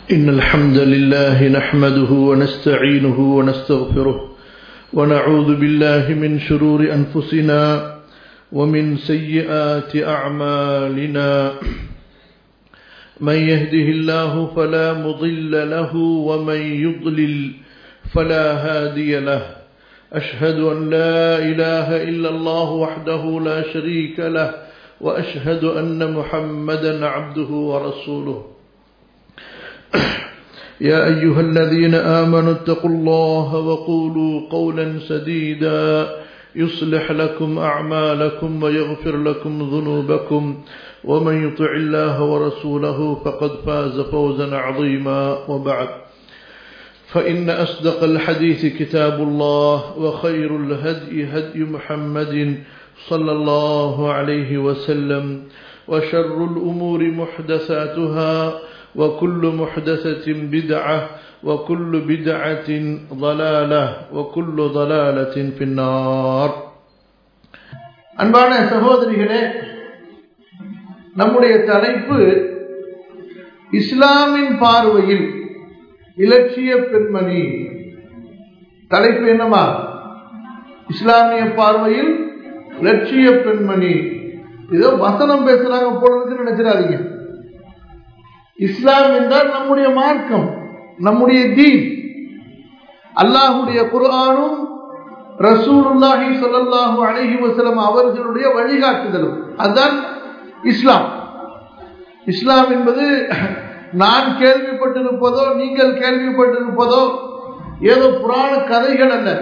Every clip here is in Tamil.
إن الحمد لله نحمده ونستعينه ونستغفره ونعوذ بالله من شرور أنفسنا ومن سيئات أعمالنا من يهده الله فلا مضل له ومن يضلل فلا هادي له أشهد أن لا إله إلا الله وحده لا شريك له وأشهد أن محمدا عبده ورسوله يا أيها الذين آمنوا اتقوا الله وقولوا قولا سديدا يصلح لكم أعمالكم ويغفر لكم ذنوبكم ومن يطع الله ورسوله فقد فاز فوزا عظيما وبعد فإن أصدق الحديث كتاب الله وخير الهدي هدي محمد صلى الله عليه وسلم وشر الأمور محدثاتها وكل محدثة بدعة وكل بدعة ضلالة وكل ضلالة في النار அன்பான சகோதரிகளே நம்முடைய தலைப்பு இஸ்லாமின் பார்வையில் இலட்சிய பெண்மணி தலைப்பு என்னமா இஸ்லாமிய பார்வையில் லட்சிய பெண்மணி ஏதோ வசனம் பேசுறாங்க போல இருக்குன்னு நினைச்சிடாதீங்க இஸ்லாம் என்றால் நம்முடைய மார்க்கம் நம்முடைய தீன் அல்லாஹுடைய குர்ஆனும் ரசூலுல்லாஹி ஸல்லல்லாஹு அலைஹி வஸல்லம் அவர்களுடைய வழிகாட்டுதலும் அதுதான் இஸ்லாம் இஸ்லாம் என்பது நான் கேள்விப்பட்டிருப்பதோ நீங்கள் கேள்விப்பட்டிருப்பதோ ஏதோ புராண கதைகள் அல்ல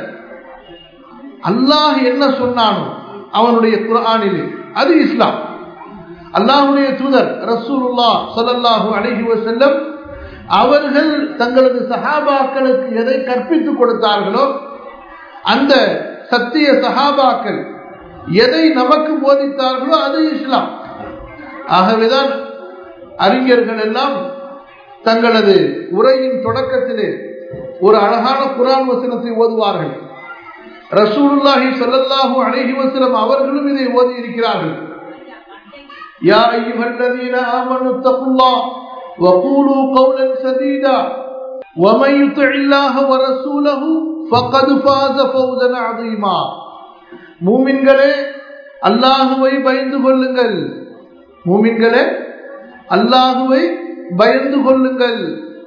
அல்லாஹ் என்ன சொன்னானோ அவனுடைய குரானிலே அது இஸ்லாம் அல்லாஹுடைய தூதர் ரசூலுல்லா சொல்லல்லாஹு அழகி செல்லம் அவர்கள் தங்களது சஹாபாக்களுக்கு எதை கற்பித்துக் கொடுத்தார்களோ அந்த சத்திய சஹாபாக்கள் எதை நமக்கு போதித்தார்களோ அது இஸ்லாம் ஆகவேதான் அறிஞர்கள் எல்லாம் தங்களது உரையின் தொடக்கத்திலே ஒரு அழகான குரான் வசனத்தை ஓதுவார்கள் ரசூலுல்லாஹி ஸல்லல்லாஹு அலைஹி வஸல்லம் அவர்களும் இதை ஓதி இருக்கிறார்கள் يا أيها الذين آمنوا اتقوا الله وقولوا قولا سديدا ومن يطع الله ورسوله فقد فاز فوزا عظيما மூமின்களே அல்லாஹுவை பயந்து கொள்ளுங்கள் மூமின்களே அல்லாஹுவை பயந்து கொள்ளுங்கள்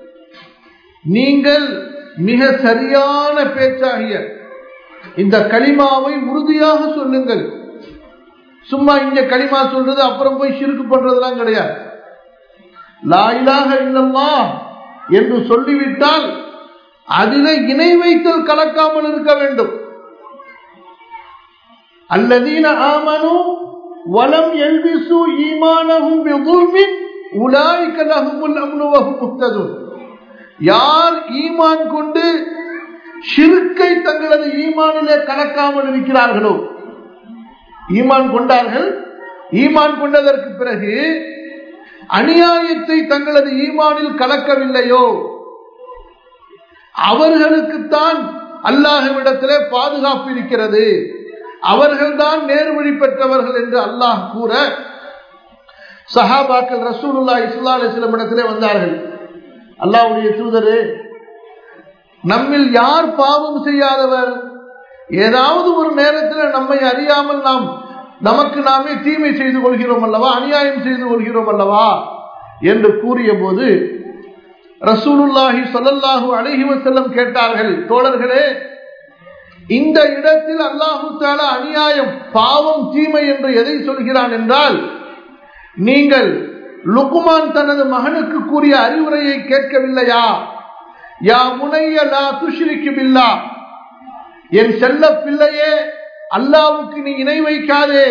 நீங்கள் மிக சரியான பேச்சாகிய இந்த களிமாவை உறுதியாக சொல்லுங்கள் சும்மா இங்க களிமா சொல்றது அப்புறம் போய் சிறுக்கு பண்றதெல்லாம் கிடையாது லாயிலாக இல்லல்லா என்று சொல்லிவிட்டால் அதிலே இணை வைத்தல் கலக்காமல் இருக்க வேண்டும் அல்லதீன ஆமனு வலம் எல்பிசு ஈமானஹும் பிதுல்மின் உலாய்க லஹுமுல் அம்னு வஹும் முஹ்ததுன் யார் ஈமான் கொண்டு ஷிர்க்கை தங்களது ஈமானிலே கலக்காமல் இருக்கிறார்களோ ஈமான் கொண்டார்கள் ஈமான் கொண்டதற்கு பிறகு அநியாயத்தை தங்களது ஈமானில் கலக்கவில்லையோ அவர்களுக்குத்தான் அல்லாஹுவிடத்திலே பாதுகாப்பு இருக்கிறது அவர்கள்தான் நேர்வழி பெற்றவர்கள் என்று அல்லாஹ் கூற சஹாபாக்கள் ரசூலுல்லா இஸ்லா அலிஸ்லம் இடத்திலே வந்தார்கள் அல்லாவுடைய தூதரு நம்மில் யார் பாவம் செய்யாதவர் ஏதாவது ஒரு நேரத்தில் நம்மை அறியாமல் நாம் நமக்கு நாமே தீமை செய்து கொள்கிறோம் அல்லவா அநியாயம் செய்து கொள்கிறோம் அல்லவா என்று கூறிய போது ரசூலுல்லாஹி சொல்லல்லாஹு அழகி செல்லம் கேட்டார்கள் தோழர்களே இந்த இடத்தில் அல்லாஹு தாலா அநியாயம் பாவம் தீமை என்று எதை சொல்கிறான் என்றால் நீங்கள் லுக்குமான் தனது மகனுக்கு கூறிய அறிவுரையை கேட்கவில்லையா யா முனைய லா துஷ்ரிக்கு பில்லா என் செல்ல பிள்ளையே அல்லாவுக்கு நீ இணை வைக்காதே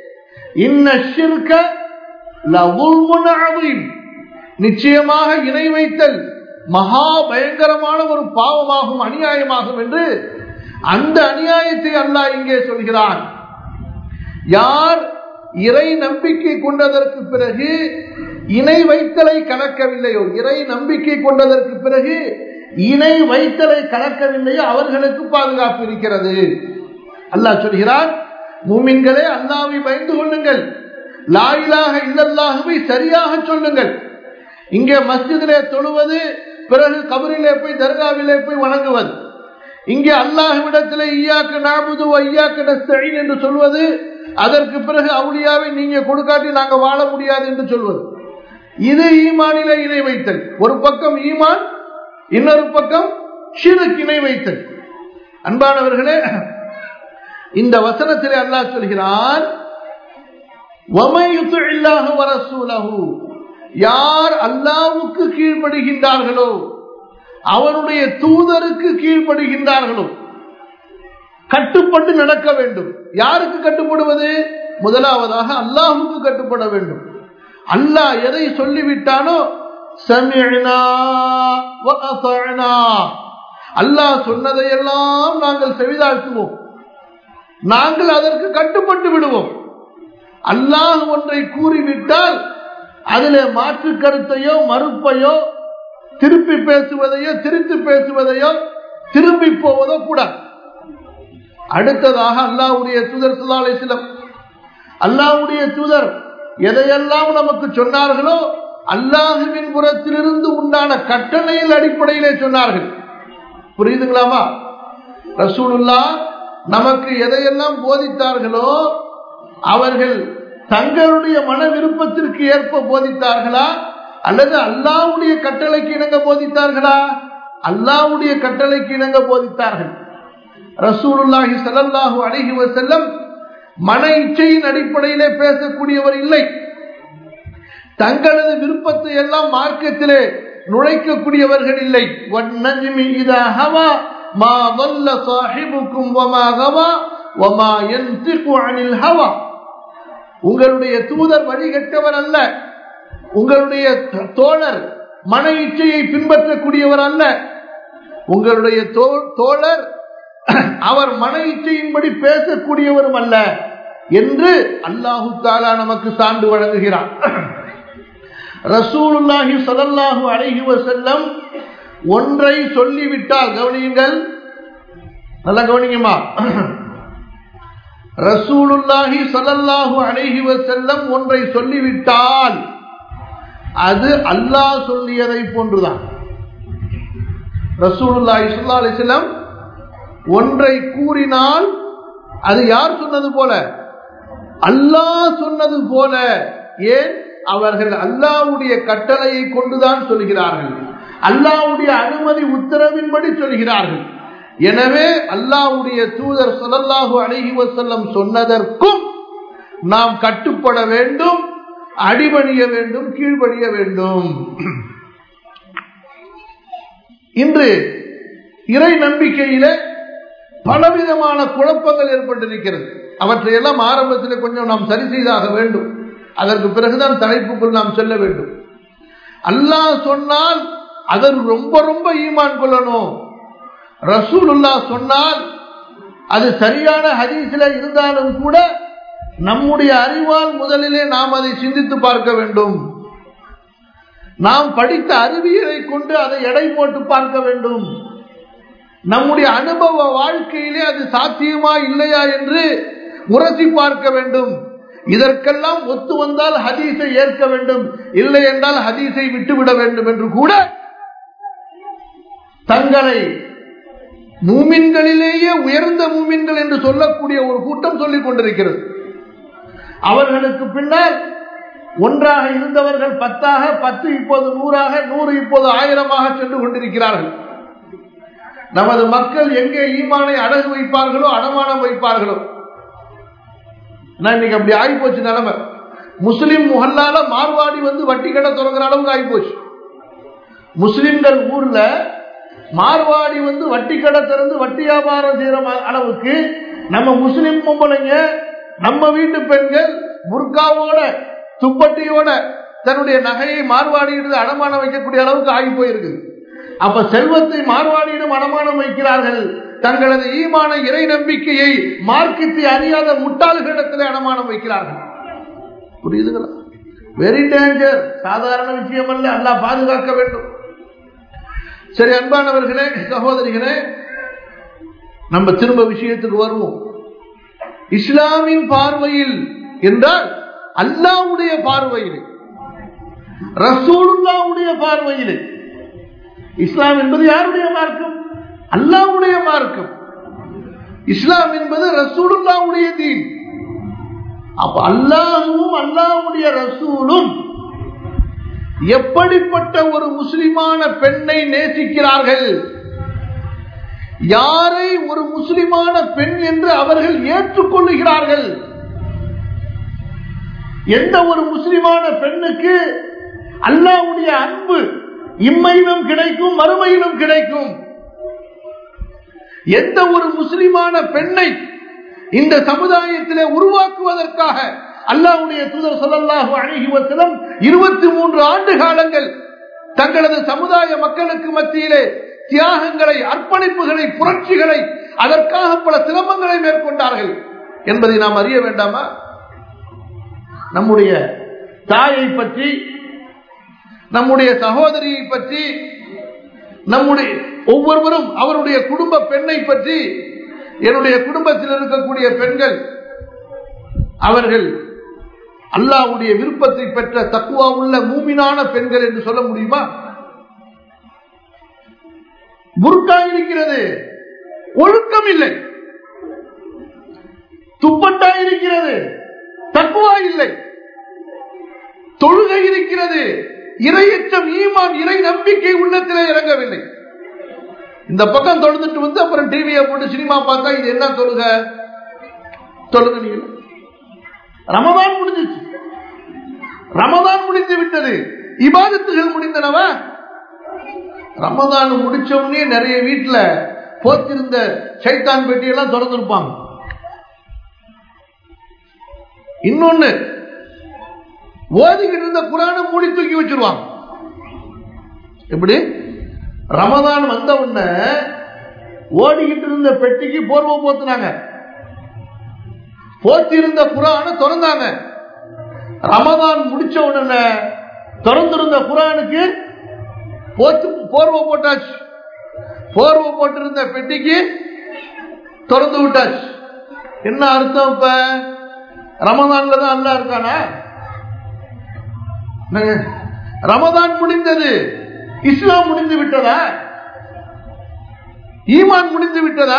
நிச்சயமாக இணை வைத்தல் மகா பயங்கரமான ஒரு பாவமாகும் அநியாயமாகும் என்று அந்த அநியாயத்தை அல்லாஹ் இங்கே சொல்கிறான் யார் இறை நம்பிக்கை கொண்டதற்கு பிறகு இணை வைத்தலை கணக்கவில்லையோ இறை நம்பிக்கை கொண்டதற்கு பிறகு இணை வைத்தலை கலக்கவில்லையோ அவர்களுக்கு பாதுகாப்பு இருக்கிறது அல்லாஹ் சொல்கிறார் மூமின்களே அல்லாவை பயந்து கொள்ளுங்கள் லாயிலாக இல்லல்லாகவே சரியாக சொல்லுங்கள் இங்கே மஸ்ஜிதிலே தொழுவது பிறகு கபரிலே போய் தர்காவிலே போய் வணங்குவது இங்கே அல்லாஹ்விடத்தில் ஈயாக்கு நாபுது ஐயாக்கு நஸ்தீன் என்று சொல்வது அதற்கு பிறகு அவுளியாவை நீங்க கொடுக்காட்டி நாங்க வாழ முடியாது என்று சொல்வது இது ஈமானிலே இணை வைத்தல் ஒரு பக்கம் ஈமான் இன்னொரு பக்கம் ஷிருக்கு இணை வைத்தல் அன்பானவர்களே இந்த வசனத்திலே அல்லாஹ் சொல்கிறான் யார் அல்லாவுக்கு கீழ்ப்படுகின்றார்களோ அவனுடைய தூதருக்கு கீழ்ப்படுகின்றார்களோ கட்டுப்பட்டு நடக்க வேண்டும் யாருக்கு கட்டுப்படுவது முதலாவதாக அல்லாஹுக்கு கட்டுப்பட வேண்டும் அல்லாஹ் எதை சொல்லிவிட்டானோ அல்லாஹ் சொன்னதையெல்லாம் நாங்கள் செவிதாழ்த்துவோம் நாங்கள் அதற்கு கட்டுப்பட்டு விடுவோம் அல்லாஹ் ஒன்றை கூறிவிட்டால் அதில் மாற்று கருத்தையோ மறுப்பையோ திருப்பி பேசுவதையோ திருத்தி பேசுவதையோ திரும்பி போவதோ கூடாது அடுத்ததாக அல்லாவுடைய தூதர் சுல்லாலை சிலம் அல்லாவுடைய தூதர் எதையெல்லாம் நமக்கு சொன்னார்களோ அல்லாஹுவின் புறத்திலிருந்து உண்டான கட்டளையில் அடிப்படையிலே சொன்னார்கள் புரியுதுங்களாமா ரசூலுல்லா நமக்கு எதையெல்லாம் போதித்தார்களோ அவர்கள் தங்களுடைய மன விருப்பத்திற்கு ஏற்ப போதித்தார்களா அல்லது அல்லாவுடைய கட்டளைக்கு இணங்க போதித்தார்களா அல்லாவுடைய கட்டளைக்கு இணங்க போதித்தார்கள் ரசூலுல்லாஹி சல்லாஹூ அழகி செல்லம் மன இச்சையின் அடிப்படையிலே பேசக்கூடியவர் இல்லை தங்களது விருப்பத்தை எல்லாம் மார்க்கத்திலே நுழைக்கக்கூடியவர்கள் இல்லை ما ضل صاحبكم وما غوى وما ينطق عن الهوى உங்களுடைய தூதர் வழிகட்டவர் அல்ல உங்களுடைய தோழர் மன இச்சையை பின்பற்றக்கூடியவர் அல்ல உங்களுடைய தோழர் அவர் மன இச்சையின்படி பேசக்கூடியவரும் அல்ல என்று அல்லாஹு தாலா நமக்கு சான்று வழங்குகிறார் ரசூலுல்லாஹி சதல்லாஹு அழகி செல்லம் ஒன்றை சொல்லிவிட்டால் கவனியுங்கள் நல்லா கவனிங்கம்மா ரசூலுல்லாஹி சதல்லாஹு அழகி செல்லம் ஒன்றை சொல்லிவிட்டால் அது அல்லாஹ் சொல்லியதை போன்றுதான் ரசூலுல்லாஹி சொல்லா அலிஸ்லம் ஒன்றை கூறினால் அது யார் சொன்னது போல அல்லாஹ் சொன்னது போல ஏன் அவர்கள் அல்லாவுடைய கட்டளையை கொண்டுதான் சொல்கிறார்கள் அல்லாவுடைய அனுமதி உத்தரவின்படி சொல்கிறார்கள் எனவே அல்லாவுடைய தூதர் சொல்லல்லாஹு அழகி வசல்லம் சொன்னதற்கும் நாம் கட்டுப்பட வேண்டும் அடிபணிய வேண்டும் கீழ்படிய வேண்டும் இன்று இறை நம்பிக்கையில பலவிதமான குழப்பங்கள் ஏற்பட்டிருக்கிறது அவற்றையெல்லாம் ஆரம்பத்தில் கொஞ்சம் நாம் சரி செய்தாக வேண்டும் அதற்கு பிறகுதான் தலைப்புக்குள் நாம் செல்ல வேண்டும் அல்லாஹ் சொன்னால் அதற்கு ரொம்ப ரொம்ப ஈமான் கொள்ளணும் ரசூலுல்லா சொன்னால் அது சரியான ஹதீஸில் இருந்தாலும் கூட நம்முடைய அறிவால் முதலிலே நாம் அதை சிந்தித்து பார்க்க வேண்டும் நாம் படித்த அறிவியலை கொண்டு அதை எடை போட்டு பார்க்க வேண்டும் நம்முடைய அனுபவ வாழ்க்கையிலே அது சாத்தியமா இல்லையா என்று உரசி பார்க்க வேண்டும் இதற்கெல்லாம் ஒத்து வந்தால் ஹதீஸை ஏற்க வேண்டும் இல்லை என்றால் ஹதீஸை விட்டுவிட வேண்டும் என்று கூட தங்களை மூமின்களிலேயே உயர்ந்த மூமின்கள் என்று சொல்லக்கூடிய ஒரு கூட்டம் சொல்லிக் கொண்டிருக்கிறது அவர்களுக்கு பின்னால் ஒன்றாக இருந்தவர்கள் பத்தாக பத்து இப்போது நூறாக நூறு இப்போது ஆயிரமாக சென்று கொண்டிருக்கிறார்கள் நமது மக்கள் எங்கே ஈமானை அடகு வைப்பார்களோ அடமானம் வைப்பார்களோ இன்னைக்கு அப்படி ஆகிப்போச்சு நிலைமை முஸ்லிம் முகல்லால மார்வாடி வந்து வட்டி கடை தொடங்குற அளவுக்கு ஆகிப்போச்சு முஸ்லிம்கள் ஊர்ல மார்வாடி வந்து வட்டி கடை திறந்து வட்டி வியாபாரம் செய்யற அளவுக்கு நம்ம முஸ்லிம் பொம்பளைங்க நம்ம வீட்டு பெண்கள் புர்காவோட துப்பட்டியோட தன்னுடைய நகையை மார்வாடியிட்டு அடமானம் வைக்கக்கூடிய அளவுக்கு ஆகி போயிருக்குது அப்ப செல்வத்தை மார்வாடியிடம் அடமானம் வைக்கிறார்கள் தங்களது ஈமான இறை நம்பிக்கையை மார்க்கத்தை அறியாத முட்டாள்களிடத்தில் அடமானம் வைக்கிறார்கள் புரியுதுங்களா வெரி டேஞ்சர் சாதாரண விஷயம் அல்ல அல்லா பாதுகாக்க வேண்டும் சரி அன்பானவர்களே சகோதரிகளே நம்ம திரும்ப விஷயத்துக்கு வருவோம் இஸ்லாமின் பார்வையில் என்றால் அல்லாவுடைய பார்வையில் ரசூலுல்லாவுடைய பார்வையிலே இஸ்லாம் என்பது யாருடைய மார்க்கம் அல்லாவுடைய மார்க்கம் இஸ்லாம் என்பது ரசூலுல்லாவுடைய தீன் அப்ப அல்லாஹும் அல்லாவுடைய ரசூலும் எப்படிப்பட்ட ஒரு முஸ்லிமான பெண்ணை நேசிக்கிறார்கள் யாரை ஒரு முஸ்லிமான பெண் என்று அவர்கள் ஏற்றுக்கொள்ளுகிறார்கள் எந்த ஒரு முஸ்லிமான பெண்ணுக்கு அல்லாவுடைய அன்பு இம்மையிலும் கிடைக்கும் மறுமையிலும் கிடைக்கும் எந்த ஒரு முஸ்லிமான பெண்ணை இந்த சமுதாயத்திலே உருவாக்குவதற்காக அல்லாவுடைய தூதர் சொல்லல்லாஹு அழகி வசலம் இருபத்தி மூன்று ஆண்டு காலங்கள் தங்களது சமுதாய மக்களுக்கு மத்தியிலே தியாகங்களை அர்ப்பணிப்புகளை புரட்சிகளை அதற்காக பல சிரமங்களை மேற்கொண்டார்கள் என்பதை நாம் அறிய வேண்டாமா நம்முடைய தாயை பற்றி நம்முடைய சகோதரியை பற்றி நம்முடைய ஒவ்வொருவரும் அவருடைய குடும்ப பெண்ணை பற்றி என்னுடைய குடும்பத்தில் இருக்கக்கூடிய பெண்கள் அவர்கள் அல்லாவுடைய விருப்பத்தை பெற்ற தக்குவா உள்ள மூமினான பெண்கள் என்று சொல்ல முடியுமா புர்கா இருக்கிறது ஒழுக்கம் இல்லை துப்பட்டா இருக்கிறது தக்குவா இல்லை தொழுகை இருக்கிறது இரையச்சம் ஈமான் இறை நம்பிக்கை உள்ளத்திலே இறங்கவில்லை இந்த பக்கம் தொழுதுட்டு வந்து அப்புறம் டிவியை போட்டு சினிமா பார்த்தா இது என்ன தொழுக தொழுக நீங்க ரமதான் முடிஞ்சிச்சு ரமதான் முடிந்து விட்டது இபாதத்துகள் முடிந்தனவ ரமதான் முடிச்ச உடனே நிறைய வீட்டுல போத்திருந்த சைத்தான் பெட்டியெல்லாம் திறந்திருப்பாங்க இன்னொன்னு ஓதிக்கிட்டு இருந்த குரான மூடி தூக்கி வச்சிருவாங்க எப்படி ரமதான் வந்த உடனே ஓடிக்கிட்டு இருந்த பெட்டிக்கு போர்வை போத்துனாங்க போத்தி இருந்த குரான திறந்தாங்க ரமதான் முடிச்ச உடனே திறந்திருந்த குரானுக்கு போத்து போர்வை போட்டாச்சு போர்வை போட்டிருந்த பெட்டிக்கு திறந்து விட்டாச்சு என்ன அர்த்தம் இப்ப ரமதான்ல தான் அல்ல இருக்கானா ரமதான் முடிந்தது இஸ்லாம் முடிந்து விட்டதா ஈமான் முடிந்து விட்டதா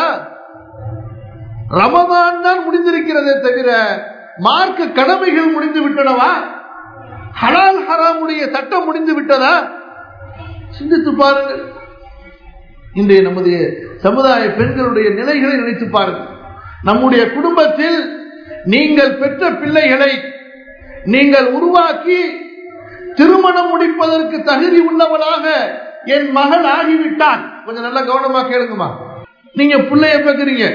ரமதான் தான் முடிந்திருக்கிறதே தவிர மார்க்க கடமைகள் முடிந்து விட்டனவா ஹலால் ஹராமுடைய சட்டம் முடிந்து விட்டதா சிந்தித்து பாருங்கள் இன்றைய நமது சமுதாய பெண்களுடைய நிலைகளை நினைத்து பாருங்கள் நம்முடைய குடும்பத்தில் நீங்கள் பெற்ற பிள்ளைகளை நீங்கள் உருவாக்கி திருமணம் முடிப்பதற்கு தகுதி உள்ளவளாக என் மகள் ஆகிவிட்டான் கொஞ்சம் நல்லா கவனமா கேளுங்கம்மா நீங்க பிள்ளைய பேக்குறீங்க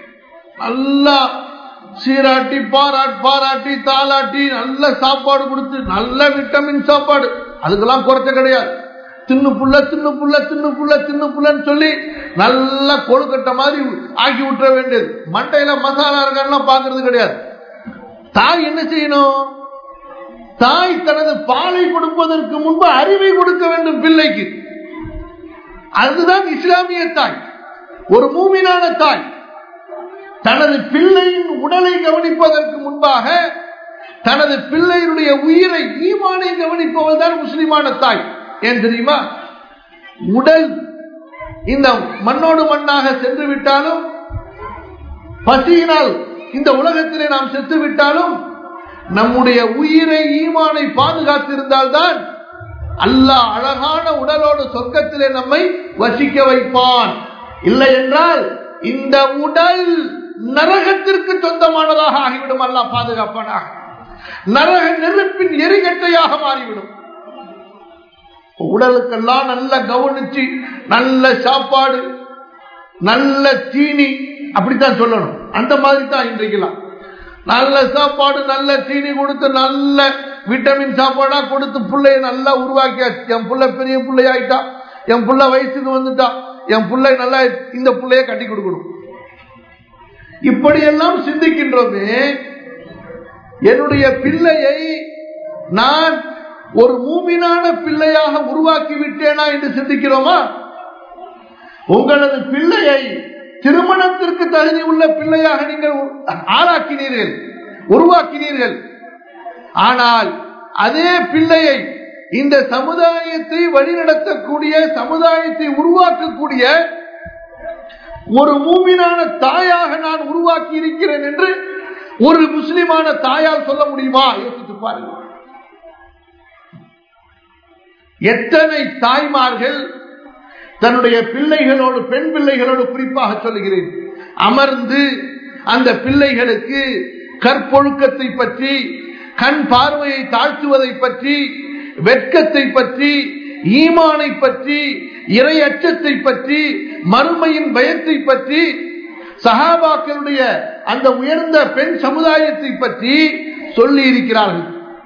நல்லா சீராட்டி பாராட்டி பாராட்டி தாளாட்டி நல்ல சாப்பாடு கொடுத்து நல்ல விட்டமின் சாப்பாடு அதுக்கெல்லாம் குறைச்ச கிடையாது தின்னு புள்ள தின்னு புள்ள தின்னு புள்ள தின்னு புள்ளன்னு சொல்லி நல்லா கொழுக்கட்டை மாதிரி ஆக்கி விட்டுற வேண்டியது மண்டையில மசாலா இருக்கான்னு பாக்குறது கிடையாது தாய் என்ன செய்யணும் தாய் தனது பாலை கொடுப்பதற்கு முன்பு அறிவை கொடுக்க வேண்டும் பிள்ளைக்கு அதுதான் இஸ்லாமிய தாய் ஒரு மூமினான தாய் தனது பிள்ளையின் உடலை கவனிப்பதற்கு முன்பாக தனது பிள்ளையினுடைய உயிரை ஈமானை கவனிப்பவள் தான் முஸ்லிமான தாய் ஏன் தெரியுமா உடல் இந்த மண்ணோடு மண்ணாக சென்று விட்டாலும் பசியினால் இந்த உலகத்திலே நாம் செத்து விட்டாலும் நம்முடைய உயிரை ஈமானை பாதுகாத்திருந்தால்தான் அல்லாஹ் அழகான உடலோடு சொர்க்கத்திலே நம்மை வசிக்க வைப்பான் இல்லை என்றால் இந்த உடல் நரகத்திற்கு சொந்தமானதாக ஆகிவிடும் அல்லாஹ் பாதுகாப்பானாக நரக நெருப்பின் எரிகட்டையாக மாறிவிடும் உடலுக்கெல்லாம் நல்ல கவனிச்சு நல்ல சாப்பாடு நல்ல தீனி அப்படித்தான் சொல்லணும் அந்த மாதிரி தான் இன்றைக்கெல்லாம் நல்ல சாப்பாடு நல்ல தீனி கொடுத்து நல்ல விட்டமின் சாப்பாடா கொடுத்து பிள்ளைய நல்லா உருவாக்கியாச்சு என் பிள்ளை பெரிய பிள்ளையாயிட்டா என் பிள்ளை வயசுக்கு வந்துட்டா என் பிள்ளை நல்லா இந்த பிள்ளைய கட்டி கொடுக்கணும் இப்படியெல்லாம் சிந்திக்கின்றோமே என்னுடைய பிள்ளையை நான் ஒரு மூமினான பிள்ளையாக உருவாக்கி விட்டேனா என்று சிந்திக்கிறோமா உங்களது பிள்ளையை திருமணத்திற்கு தகுதி உள்ள பிள்ளையாக நீங்கள் ஆளாக்கினீர்கள் உருவாக்கினீர்கள் ஆனால் அதே பிள்ளையை இந்த சமுதாயத்தை வழிநடத்தக்கூடிய சமுதாயத்தை உருவாக்கக்கூடிய ஒரு மூமினான தாயாக நான் உருவாக்கி இருக்கிறேன் என்று ஒரு முஸ்லிமான தாயால் சொல்ல முடியுமா யோசித்து பாருங்கள் எத்தனை தாய்மார்கள் தன்னுடைய பிள்ளைகளோடு பெண் பிள்ளைகளோடு குறிப்பாக சொல்லுகிறேன் அமர்ந்து அந்த பிள்ளைகளுக்கு கற்பொழுக்கத்தை பற்றி கண் பார்வையை தாழ்த்துவதை பற்றி வெட்கத்தை பற்றி ஈமானை பற்றி இறை அச்சத்தை பற்றி மறுமையின் பயத்தை பற்றி சகாபாக்களுடைய அந்த உயர்ந்த பெண் சமுதாயத்தை பற்றி சொல்லி இருக்கிறார்கள்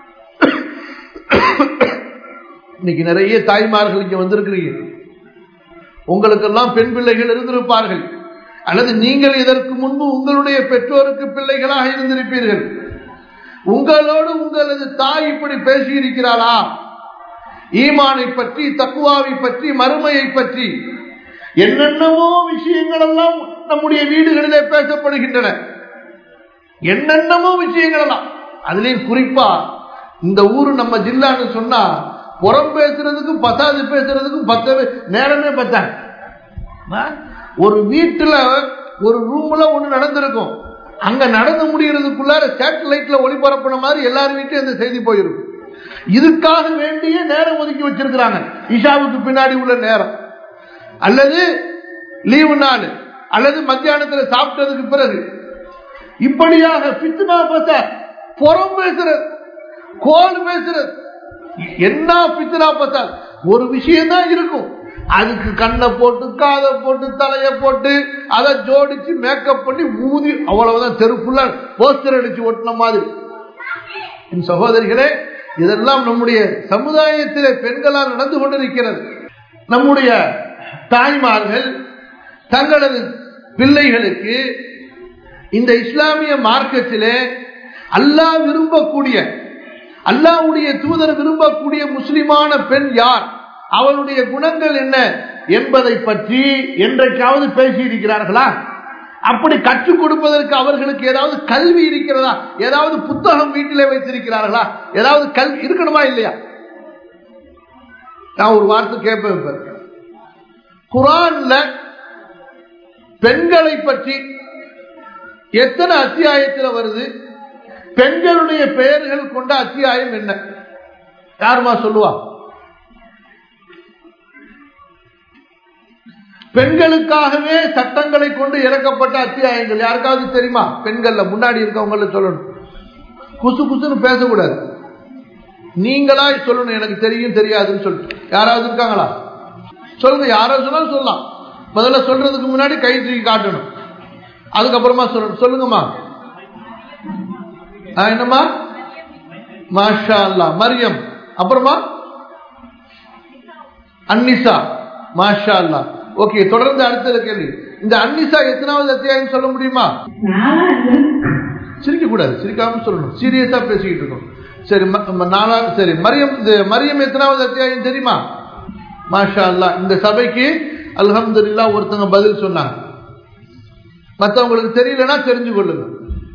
இன்னைக்கு நிறைய தாய்மார்கள் இங்க வந்திருக்கிறீங்க உங்களுக்கெல்லாம் பெண் பிள்ளைகள் இருந்திருப்பார்கள் அல்லது நீங்கள் இதற்கு முன்பு உங்களுடைய பெற்றோருக்கு பிள்ளைகளாக இருந்திருப்பீர்கள் உங்களோடு உங்களது தாய் இப்படி பேசியிருக்கிறாளா ஈமானை பற்றி தக்குவாவை பற்றி மறுமையை பற்றி என்னென்னவோ விஷயங்கள் எல்லாம் நம்முடைய வீடுகளிலே பேசப்படுகின்றன என்னென்னவோ விஷயங்கள் எல்லாம் அதுலயும் குறிப்பா இந்த ஊரு நம்ம ஜில்லான்னு சொன்னா புறம் பேசுறதுக்கும் பத்தாவது பேசுறதுக்கும் பத்தவே நேரமே பத்தாங்க ஒரு வீட்டுல ஒரு ரூம்ல ஒண்ணு நடந்திருக்கும் அங்க நடந்து முடிகிறதுக்குள்ளார சேட்டலைட்ல ஒளிபரப்புன மாதிரி எல்லாரும் வீட்டும் இந்த செய்தி போயிருக்கும் இதுக்காக வேண்டிய நேரம் ஒதுக்கி வச்சிருக்கிறாங்க இஷாவுக்கு பின்னாடி உள்ள நேரம் அல்லது லீவு நாள் அல்லது மத்தியானத்துல சாப்பிட்டதுக்கு பிறகு இப்படியாக பித்னா பச புறம் பேசுறது கோல் பேசுறது என்ன பித்னா பசால் ஒரு விஷயம் தான் இருக்கும் அதுக்கு கண்ணை போட்டு காதை போட்டு தலைய போட்டு அதை ஜோடிச்சு மேக்கப் பண்ணி ஊதி அவ்வளவுதான் தெருக்குள்ள போஸ்டர் அடிச்சு ஒட்டின மாதிரி என் சகோதரிகளே இதெல்லாம் நம்முடைய சமுதாயத்திலே பெண்களால் நடந்து கொண்டிருக்கிறது நம்முடைய தாய்மார்கள் தங்களது பிள்ளைகளுக்கு இந்த இஸ்லாமிய மார்க்கத்திலே அல்லாஹ் விரும்பக்கூடிய அல்லாவுடைய தூதர் விரும்பக்கூடிய முஸ்லிமான பெண் யார் அவளுடைய குணங்கள் என்ன என்பதை பற்றி என்றைக்காவது பேசியிருக்கிறார்களா அப்படி கற்றுக் கொடுப்பதற்கு அவர்களுக்கு ஏதாவது கல்வி இருக்கிறதா ஏதாவது புத்தகம் வீட்டிலே வைத்திருக்கிறார்களா ஏதாவது கல்வி இருக்கணுமா இல்லையா நான் ஒரு வார்த்தை கேட்பேன் குரான்ல பெண்களை பற்றி எத்தனை அத்தியாயத்தில் வருது பெண்களுடைய பெயர்கள் கொண்ட அத்தியாயம் என்ன யாருமா சொல்லுவா பெண்களுக்காகவே சட்டங்களை கொண்டு இறக்கப்பட்ட அத்தியாயங்கள் யாருக்காவது தெரியுமா பெண்கள்ல முன்னாடி இருக்கவங்கள சொல்லணும் குசு குசுன்னு பேசக்கூடாது நீங்களா சொல்லணும் எனக்கு தெரியும் தெரியாதுன்னு சொல்லிட்டு யாராவது இருக்காங்களா சொல்லுங்க யாராவது சொன்னாலும் சொல்லலாம் முதல்ல சொல்றதுக்கு முன்னாடி கை தூக்கி காட்டணும் அதுக்கப்புறமா சொல்லணும் சொல்லுங்கம்மா என்னம்மா மாஷா அல்லா மரியம் அப்புறமா அன்னிசா மாஷா அல்லா ஓகே தொடர்ந்து அடுத்த கேள்வி இந்த அன்னிசா எத்தனாவது அத்தியாயம் சொல்ல முடியுமா சிரிக்க கூடாது சிரிக்காம சொல்லணும் சீரியஸா பேசிக்கிட்டு இருக்கோம் சரி நாலாவது சரி மரியம் மரியம் எத்தனாவது அத்தியாயம் தெரியுமா மாஷா அல்லா இந்த சபைக்கு அல்ஹம்துல்லா ஒருத்தங்க பதில் சொன்னாங்க மற்றவங்களுக்கு தெரியலன்னா தெரிஞ்சு கொள்ளுங்க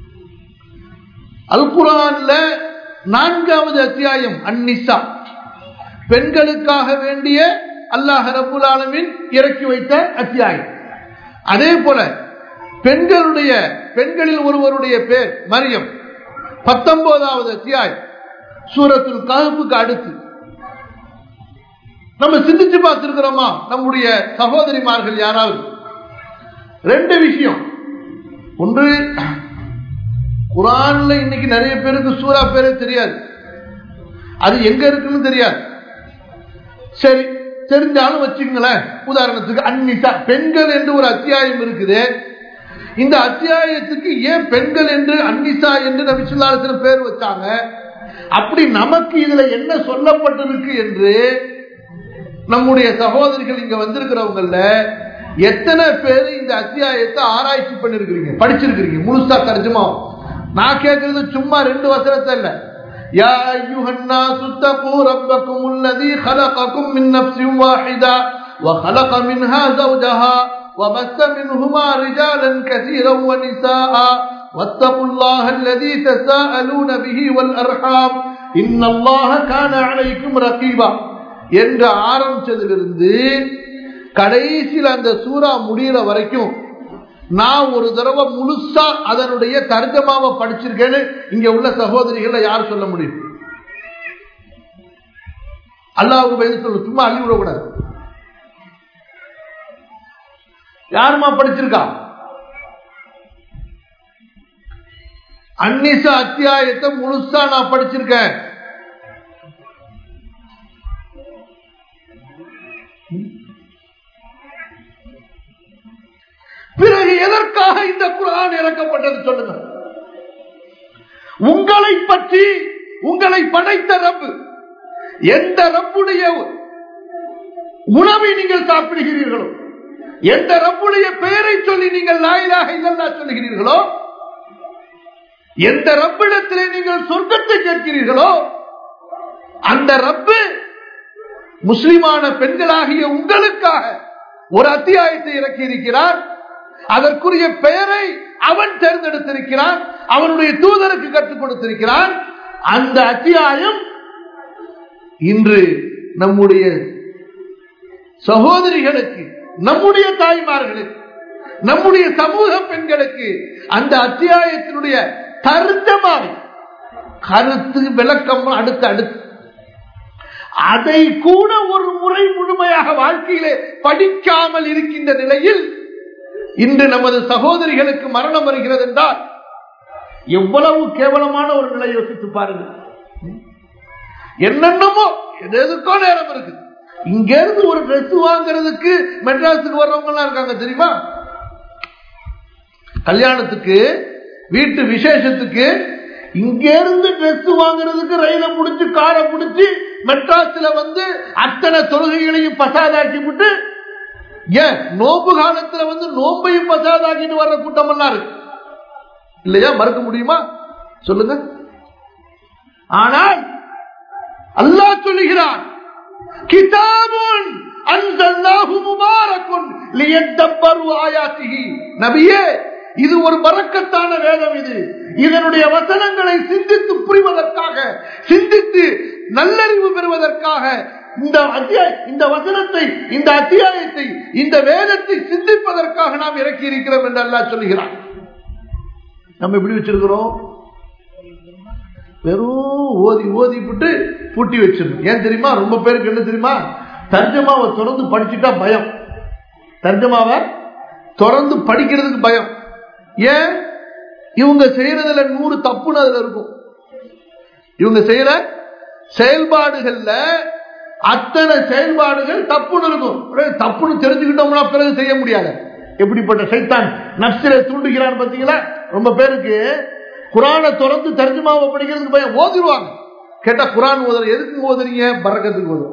அல்குரான்ல நான்காவது அத்தியாயம் அந்நிசா பெண்களுக்காக வேண்டிய அல்லாஹ் ரபுல் ஆலமின் இறக்கி வைத்த அத்தியாயம் அதே போல பெண்களுடைய பெண்களில் ஒருவருடைய பேர் மரியம் பத்தொன்பதாவது அத்தியாயம் சூரத்துல் கஹப்புக்கு அடுத்து நம்ம சிந்திச்சு பார்த்திருக்கிறோமா நம்முடைய சகோதரிமார்கள் யாராவது ரெண்டு விஷயம் ஒன்று குரான்ல இன்னைக்கு நிறைய பேருக்கு சூறா பேரே தெரியாது அது எங்க இருக்குன்னு தெரியாது சரி தெரிஞ்சாலும் வச்சுக்கங்களேன் உதாரணத்துக்கு அன்னிசா பெண்கள் என்று ஒரு அத்தியாயம் இருக்குது இந்த அத்தியாயத்துக்கு ஏன் பெண்கள் என்று அன்னிசா என்று நபிசுல்லாலத்தின பேர் வச்சாங்க அப்படி நமக்கு இதுல என்ன சொல்லப்பட்டிருக்கு என்று நம்முடைய சகோதரிகள் இங்க வந்திருக்கிறவங்கள எத்தனை பேர் இந்த அத்தியாயத்தை ஆராய்ச்சி பண்ணிருக்கிறீங்க படிச்சிருக்கிறீங்க முழுசா தர்ஜமா நான் கேட்கறது சும்மா ரெண்டு வசனத்தை இல்ல يا أيها الناس اتقوا ربكم الذي خلقكم من نفس واحدة وخلق منها زوجها وبث منهما رجالا كثيرا ونساء واتقوا الله الذي تساءلون به والأرحام இன்னல்லாஹ கான அலைக்கும் ரகீபா என்று ஆரம்பிச்சதிலிருந்து கடைசியில் அந்த சூரா முடிகிற வரைக்கும் நான் ஒரு தடவை முழுசா அதனுடைய தர்ஜமாவை படிச்சிருக்கேன்னு இங்க உள்ள சகோதரிகளை யார் சொல்ல முடியும் அல்லாவுக்கு பதில் சொல்லு சும்மா அள்ளி விடக்கூடாது யாருமா படிச்சிருக்கா அன்னிச அத்தியாயத்தை முழுசா நான் படிச்சிருக்கேன் பிறகு எதற்காக இந்த குரான் இறக்கப்பட்டது சொல்லுங்க உங்களை பற்றி உங்களை படைத்த ரப்பு எந்த ரப்புடைய உணவை நீங்கள் சாப்பிடுகிறீர்களோ எந்த ரப்புடைய பெயரை சொல்லி நீங்கள் லாயிலாக இல்லல்லா சொல்லுகிறீர்களோ எந்த ரப்பிடத்திலே நீங்கள் சொர்க்கத்தை கேட்கிறீர்களோ அந்த ரப்பு முஸ்லிமான பெண்களாகிய உங்களுக்காக ஒரு அத்தியாயத்தை இறக்கி இருக்கிறார் அதற்குரிய பெயரை அவன் தேர்ந்தெடுத்திருக்கிறான் அவனுடைய தூதருக்கு கற்றுக் கொடுத்திருக்கிறான் அந்த அத்தியாயம் இன்று நம்முடைய சகோதரிகளுக்கு நம்முடைய தாய்மார்களுக்கு நம்முடைய சமூக பெண்களுக்கு அந்த அத்தியாயத்தினுடைய தருத்தமாவை கருத்து விளக்கம் அடுத்து அடுத்து அதை கூட ஒரு முறை முழுமையாக வாழ்க்கையிலே படிக்காமல் இருக்கின்ற நிலையில் இன்று நமது சகோதரிகளுக்கு மரணம் வருகிறது என்றால் எவ்வளவு கேவலமான ஒரு நிலை யோசித்து பாருங்கள் என்னென்னமோ எதுக்கோ நேரம் இருக்கு இங்க இருந்து ஒரு ட்ரெஸ் வாங்குறதுக்கு மெட்ராஸுக்கு வர்றவங்க எல்லாம் இருக்காங்க தெரியுமா கல்யாணத்துக்கு வீட்டு விசேஷத்துக்கு இங்க இருந்து ட்ரெஸ் வாங்குறதுக்கு ரயில முடிச்சு காரை முடிச்சு மெட்ராஸ்ல வந்து அத்தனை தொழுகைகளையும் பசாதாக்கி விட்டு ஏன் நோம்பு காலத்துல வந்து நோம்பையும் பசாதாக்கிட்டு வர்ற கூட்டம் எல்லாம் இருக்கு இல்லையா மறுக்க முடியுமா சொல்லுங்க ஆனால் அல்லாஹ் சொல்லுகிறான் கிதாபுன் அன்சல்லாஹு முபாரக்குன் லியத்தப்பரு ஆயாத்திஹி நபியே இது ஒரு பறக்கத்தான வேதம் இது இதனுடைய வசனங்களை சிந்தித்து புரிவதற்காக சிந்தித்து நல்லறிவு பெறுவதற்காக இந்த அத்தியாய இந்த வசனத்தை இந்த அத்தியாயத்தை இந்த வேதத்தை சிந்திப்பதற்காக நாம் இறக்கி இருக்கிறோம் என்று அல்லாஹ் சொல்லுகிறான் நம்ம எப்படி வச்சிருக்கிறோம் வெறும் ஓதி ஓதி விட்டு பூட்டி வச்சிருந்தோம் ஏன் தெரியுமா ரொம்ப பேருக்கு என்ன தெரியுமா தர்ஜமாவை தொடர்ந்து படிச்சுட்டா பயம் தர்ஜமாவை தொடர்ந்து படிக்கிறதுக்கு பயம் ஏன் இவங்க செய்யறதுல நூறு தப்புன்னு அதுல இருக்கும் இவங்க செய்யற செயல்பாடுகள்ல அத்தனை செயல்பாடுகள் தப்புன்னு இருக்கும் தப்புன்னு தெரிஞ்சுக்கிட்டோம்னா பிறகு செய்ய முடியாது எப்படிப்பட்ட சைத்தான் நப்சில தூண்டுகிறான் பாத்தீங்களா ரொம்ப பேருக்கு குரானை தொடர்ந்து தர்ஜமாவை படிக்கிறதுக்கு பயம் ஓதிடுவாங்க கேட்டா குரான் ஓதுற எதுக்கு ஓதுறீங்க பறக்கத்துக்கு ஓதும்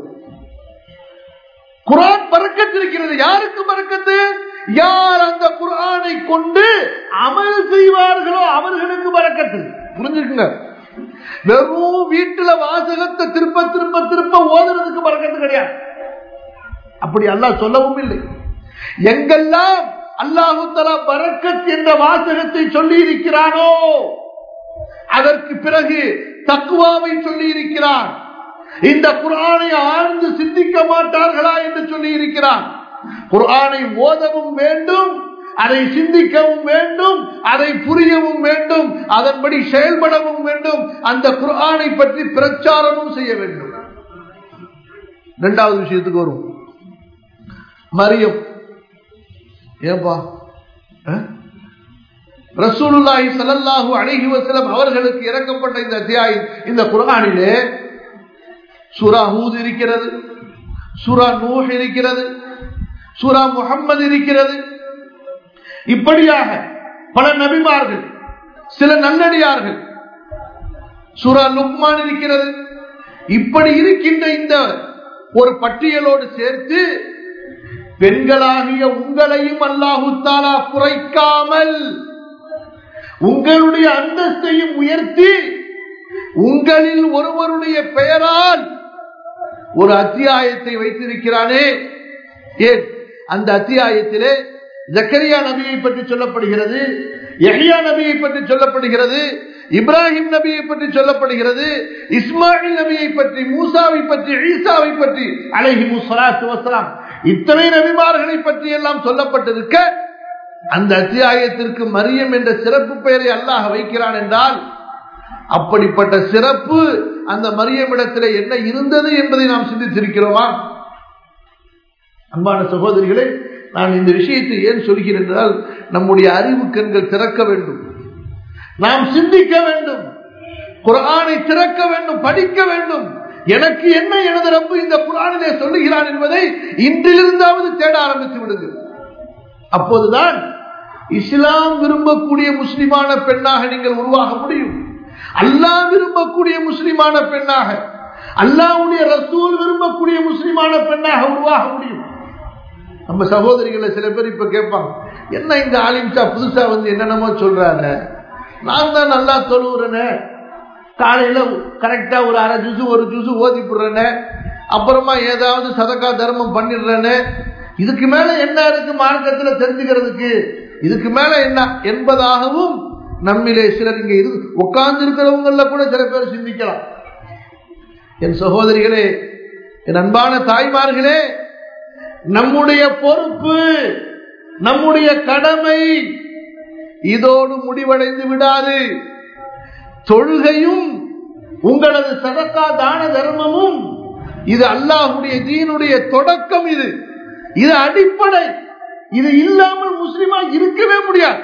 குரான் பறக்கத்து இருக்கிறது யாருக்கு பறக்கத்து யார் அந்த குரானை கொண்டு அமல் செய்வார்களோ அவர்களுக்கு பறக்கத்து புரிஞ்சுக்குங்க வெறும் வீட்டுல வாசகத்தை திருப்ப திருப்ப திருப்ப ஓதுறதுக்கு பறக்கத்து கிடையாது அப்படி அல்லாஹ் சொல்லவும் இல்லை எங்கெல்லாம் அல்லாஹு தலா பறக்கத் என்ற வாசகத்தை சொல்லி இருக்கிறானோ அதற்கு பிறகு தக்குவாவை சொல்லி இருக்கிறான் இந்த குரானை ஆழ்ந்து சிந்திக்க மாட்டார்களா என்று சொல்லி இருக்கிறான் குரானை ஓதவும் வேண்டும் அதை சிந்திக்கவும் வேண்டும் அதை புரியவும் வேண்டும் அதன்படி செயல்படவும் வேண்டும் அந்த குரானை பற்றி பிரச்சாரமும் செய்ய வேண்டும் இரண்டாவது விஷயத்துக்கு வரும் மரியம் ஏன்பா ரசூலுல்லாஹி ஸல்லல்லாஹு அலைஹி வஸல்லம் அவர்களுக்கு இறக்கப்பட்ட இந்த அத்தியாயம் இந்த குர்ஆனிலே சூரா ஹூத் இருக்கிறது சூரா நூஹ் இருக்கிறது சூரா முஹம்மது இருக்கிறது இப்படியாக பல நபிமார்கள் சில நல்லடியார்கள் சூரா லுக்மான் இருக்கிறது இப்படி இருக்கின்ற இந்த ஒரு பட்டியலோடு சேர்த்து பெண்களாகிய உங்களையும் அல்லாஹு தாலா குறைக்காமல் உங்களுடைய அந்தஸ்தையும் உயர்த்தி உங்களில் ஒருவருடைய பெயரால் ஒரு அத்தியாயத்தை வைத்திருக்கிறானே ஏன் அந்த அத்தியாயத்திலே ஜக்கரியா நபியை பற்றி சொல்லப்படுகிறது எஹியா நபியை பற்றி சொல்லப்படுகிறது இப்ராஹிம் நபியை பற்றி சொல்லப்படுகிறது இஸ்மாயில் நபியை பற்றி மூசாவை பற்றி ஈசாவை பற்றி அலஹி முசலாத்து வசலாம் இத்தனை நபிமார்களை பற்றி எல்லாம் சொல்லப்பட்டிருக்க அந்த அத்தியாயத்திற்கு மரியம் என்ற சிறப்பு பெயரை அல்லாஹ் வைக்கிறான் என்றால் அப்படிப்பட்ட சிறப்பு அந்த மரியமிடத்தில் என்ன இருந்தது என்பதை நாம் சிந்தித்திருக்கிறோமா அன்பான சகோதரிகளே நான் இந்த விஷயத்தை ஏன் சொல்கிறேன் என்றால் நம்முடைய அறிவு கண்கள் திறக்க வேண்டும் நாம் சிந்திக்க வேண்டும் குரானை திறக்க வேண்டும் படிக்க வேண்டும் எனக்கு என்ன எனது ரப்பு இந்த குரானிலே சொல்லுகிறான் என்பதை இன்றிலிருந்தாவது தேட ஆரம்பித்து விடுங்கள் அப்போதுதான் இஸ்லாம் விரும்பக்கூடிய முஸ்லிமான பெண்ணாக நீங்கள் உருவாக முடியும் அல்லாஹ் விரும்பக்கூடிய முஸ்லிமான பெண்ணாக அல்லாவுடைய ரசூல் விரும்பக்கூடிய முஸ்லிமான பெண்ணாக உருவாக முடியும் நம்ம சகோதரிகளை சில பேர் இப்ப கேட்பாங்க என்ன இந்த ஆலிம்சா புதுசா வந்து என்னென்னமோ சொல்றாங்க நான் தான் நல்லா தொழுவுறேனே காலையில கரெக்டா ஒரு அரை ஜூசு ஒரு ஜூசு ஓதி போடுறேனே அப்புறமா ஏதாவது சதக்கா தர்மம் பண்ணிடுறேன்னு இதுக்கு மேல என்ன இருக்கு மார்க்கத்துல தெரிஞ்சுக்கிறதுக்கு இதுக்கு மேல என்ன என்பதாகவும் நம்மிலே சிலர் இங்க இரு உட்கார்ந்து இருக்கிறவங்கள கூட சில பேர் சிந்திக்கலாம் என் சகோதரிகளே என் அன்பான தாய்மார்களே நம்முடைய பொறுப்பு நம்முடைய கடமை இதோடு முடிவடைந்து விடாது தொழுகையும் உங்களது சதக்கா தான தர்மமும் இது அல்லாஹுடைய தீனுடைய தொடக்கம் இது இது அடிப்படை இது இல்லாமல் முஸ்லிமா இருக்கவே முடியாது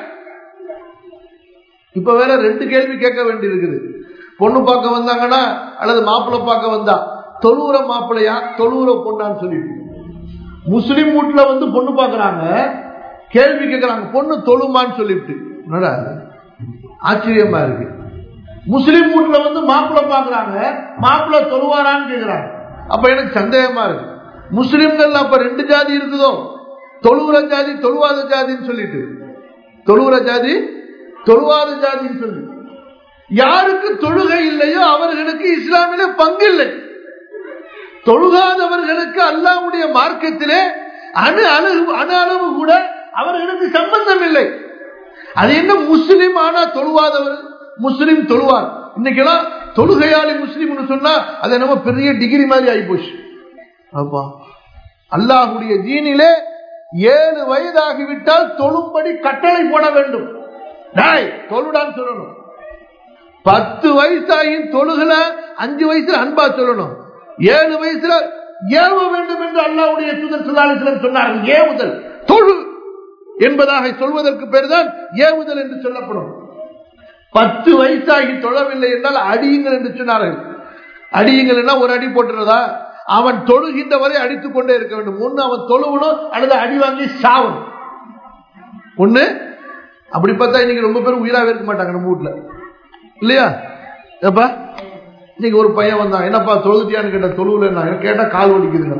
இப்ப வேற ரெண்டு கேள்வி கேட்க வேண்டி இருக்குது பொண்ணு பார்க்க வந்தாங்கன்னா அல்லது மாப்பிள்ளை பார்க்க வந்தா தொழுவுற மாப்பிள்ளையா தொழுவுற பொண்ணான்னு சொல்லிட்டு முஸ்லிம் வீட்டுல வந்து பொண்ணு பாக்குறாங்க கேள்வி கேட்கிறாங்க பொண்ணு தொழுமான்னு சொல்லிட்டு என்னடா ஆச்சரியமா இருக்கு முஸ்லிம் வீட்டுல வந்து மாப்பிள்ளை பாக்குறாங்க மாப்பிள்ளை தொழுவாரான்னு கேக்குறாங்க அப்ப எனக்கு சந்தேகமா இருக்கு முஸ்லிம்கள் அப்ப ரெண்டு ஜாதி இருக்குதோ தொழுவுற ஜாதி தொழுவாத ஜாதின்னு சொல்லிட்டு தொழுவுற ஜாதி தொழுவாத ஜாதின்னு சொல்லி யாருக்கு தொழுகை இல்லையோ அவர்களுக்கு இஸ்லாமில பங்கு இல்லை தொழுகாதவர்களுக்கு அல்லாவுடைய மார்க்கத்திலே அணு அளவு அணு அளவு கூட அவர்களுக்கு சம்பந்தம் இல்லை அது என்ன முஸ்லிம் ஆனா தொழுவாதவர் முஸ்லிம் தொழுவார் இன்னைக்கெல்லாம் தொழுகையாளி முஸ்லிம்னு சொன்னா அது நம்ம பெரிய டிகிரி மாதிரி ஆகி போச்சு அப்பா அல்லாஹுடைய ஜீனிலே ஏழு வயதாகிவிட்டால் தொழும்படி கட்டளை போட வேண்டும் தொழுடான்னு சொல்லணும் பத்து வயசாகி தொழுகல அஞ்சு வயசுல அன்பா சொல்லணும் ஏழு வயசுல ஏவ வேண்டும் என்று அல்லாவுடைய தூதர் சுல்லாலிசிலம் சொன்னார்கள் ஏவுதல் தொழு என்பதாக சொல்வதற்கு பேர் தான் ஏவுதல் என்று சொல்லப்படும் பத்து வயசாகி தொழவில்லை என்றால் அடியுங்கள் என்று சொன்னார்கள் அடியுங்கள் ஒரு அடி போட்டுறதா அவன் தொழுகின்ற வரை அடித்துக் கொண்டே இருக்க வேண்டும் ஒண்ணு அவன் தொழுவணும் அல்லது அடி வாங்கி சாவணும் ஒண்ணு அப்படி பார்த்தா இன்னைக்கு ரொம்ப பேர் உயிராக இருக்க மாட்டாங்க நம்ம வீட்டுல இல்லையா எப்பா இன்னைக்கு ஒரு பையன் வந்தான் என்னப்பா தொழுதுட்டியான்னு கேட்ட தொழுவுல கேட்டா கால் வலிக்குதுங்க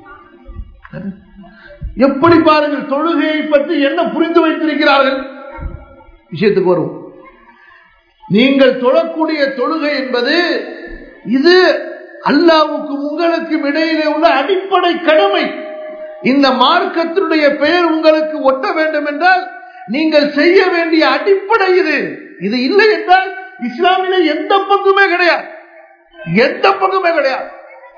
எப்படி பாருங்கள் தொழுகையை பற்றி என்ன புரிந்து வைத்திருக்கிறார்கள் விஷயத்துக்கு வரும் நீங்கள் தொழக்கூடிய தொழுகை என்பது இது அல்லாவுக்கும் உங்களுக்கும் இடையிலே உள்ள அடிப்படை கடமை இந்த மார்க்கத்தினுடைய பெயர் உங்களுக்கு ஒட்ட வேண்டும் என்றால் நீங்கள் செய்ய வேண்டிய அடிப்படை இது இது இல்லை என்றால் இஸ்லாமில எந்த பங்குமே கிடையாது எந்த பங்குமே கிடையாது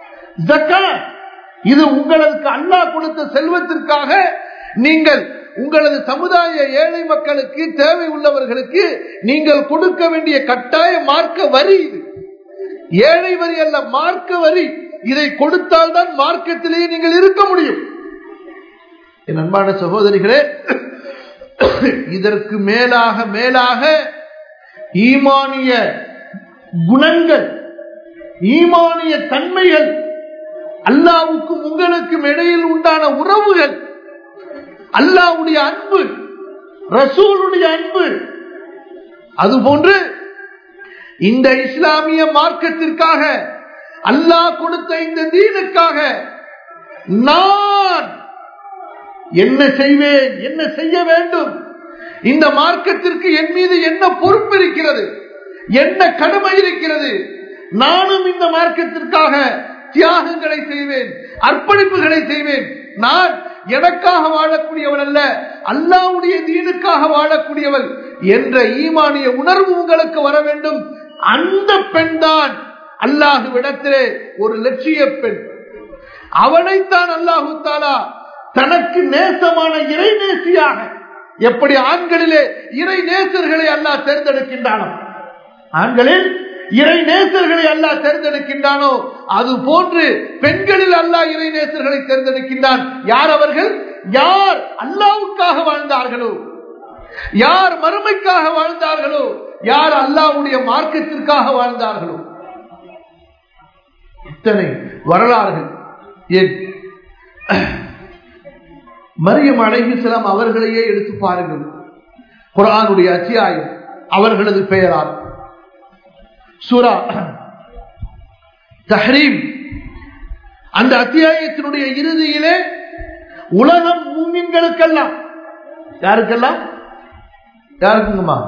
இது உங்களுக்கு அல்லாஹ் கொடுத்த செல்வத்திற்காக நீங்கள் உங்களது சமுதாய ஏழை மக்களுக்கு தேவை உள்ளவர்களுக்கு நீங்கள் கொடுக்க வேண்டிய கட்டாய மார்க்க வரி இது ஏழை வரி அல்ல மார்க்க வரி இதை கொடுத்தால் தான் மார்க்கத்திலேயே நீங்கள் இருக்க முடியும் என் அன்பான சகோதரிகளே இதற்கு மேலாக மேலாக ஈமானிய குணங்கள் ஈமானிய தன்மைகள் அல்லாவுக்கும் உங்களுக்கும் இடையில் உண்டான உறவுகள் அல்லாவுடைய அன்பு ரசூலுடைய அன்பு அதுபோன்று இந்த இஸ்லாமிய மார்க்கத்திற்காக அல்லாஹ் கொடுத்த இந்த தீனுக்காக நான் என்ன செய்வேன் என்ன செய்ய வேண்டும் இந்த மார்க்கத்திற்கு என் மீது என்ன பொறுப்பு இருக்கிறது என்ன கடமை இருக்கிறது நானும் இந்த மார்க்கத்திற்காக தியாகங்களை செய்வேன் அர்ப்பணிப்புகளை செய்வேன் நான் எனக்காக வாழக்கூடியவள் அல்ல அல்லாவுடைய தீனுக்காக வாழக்கூடியவள் என்ற ஈமானிய உணர்வு உங்களுக்கு வர வேண்டும் அந்த பெண் தான் அல்லாஹுவிடத்திலே ஒரு லட்சிய பெண் அவளைத்தான் அல்லாஹு தாலா தனக்கு நேசமான இறை நேசியாக எப்படி ஆண்களிலே இறை நேசர்களை அல்லாஹ் தேர்ந்தெடுக்கின்றானோ ஆண்களில் இறை நேசர்களை அல்லாஹ் தேர்ந்தெடுக்கின்றானோ அது போன்று பெண்களில் அல்லாஹ் இறை நேசர்களை தேர்ந்தெடுக்கின்றான் யார் அவர்கள் யார் அல்லாவுக்காக வாழ்ந்தார்களோ யார் மறுமைக்காக வாழ்ந்தார்களோ யார் அல்லாவுடைய மார்க்கத்திற்காக வாழ்ந்தார்களோ இத்தனை வரலாறுகள் ஏன் மரியம் அழகிசலாம் அவர்களையே எடுத்து பாருங்கள் குரானுடைய அத்தியாயம் அவர்களது பெயரால் சூரா தஹரீம் அந்த அத்தியாயத்தினுடைய இறுதியிலே உலகம் மூமின்களுக்கெல்லாம் யாருக்கெல்லாம் யாருக்குங்கம்மா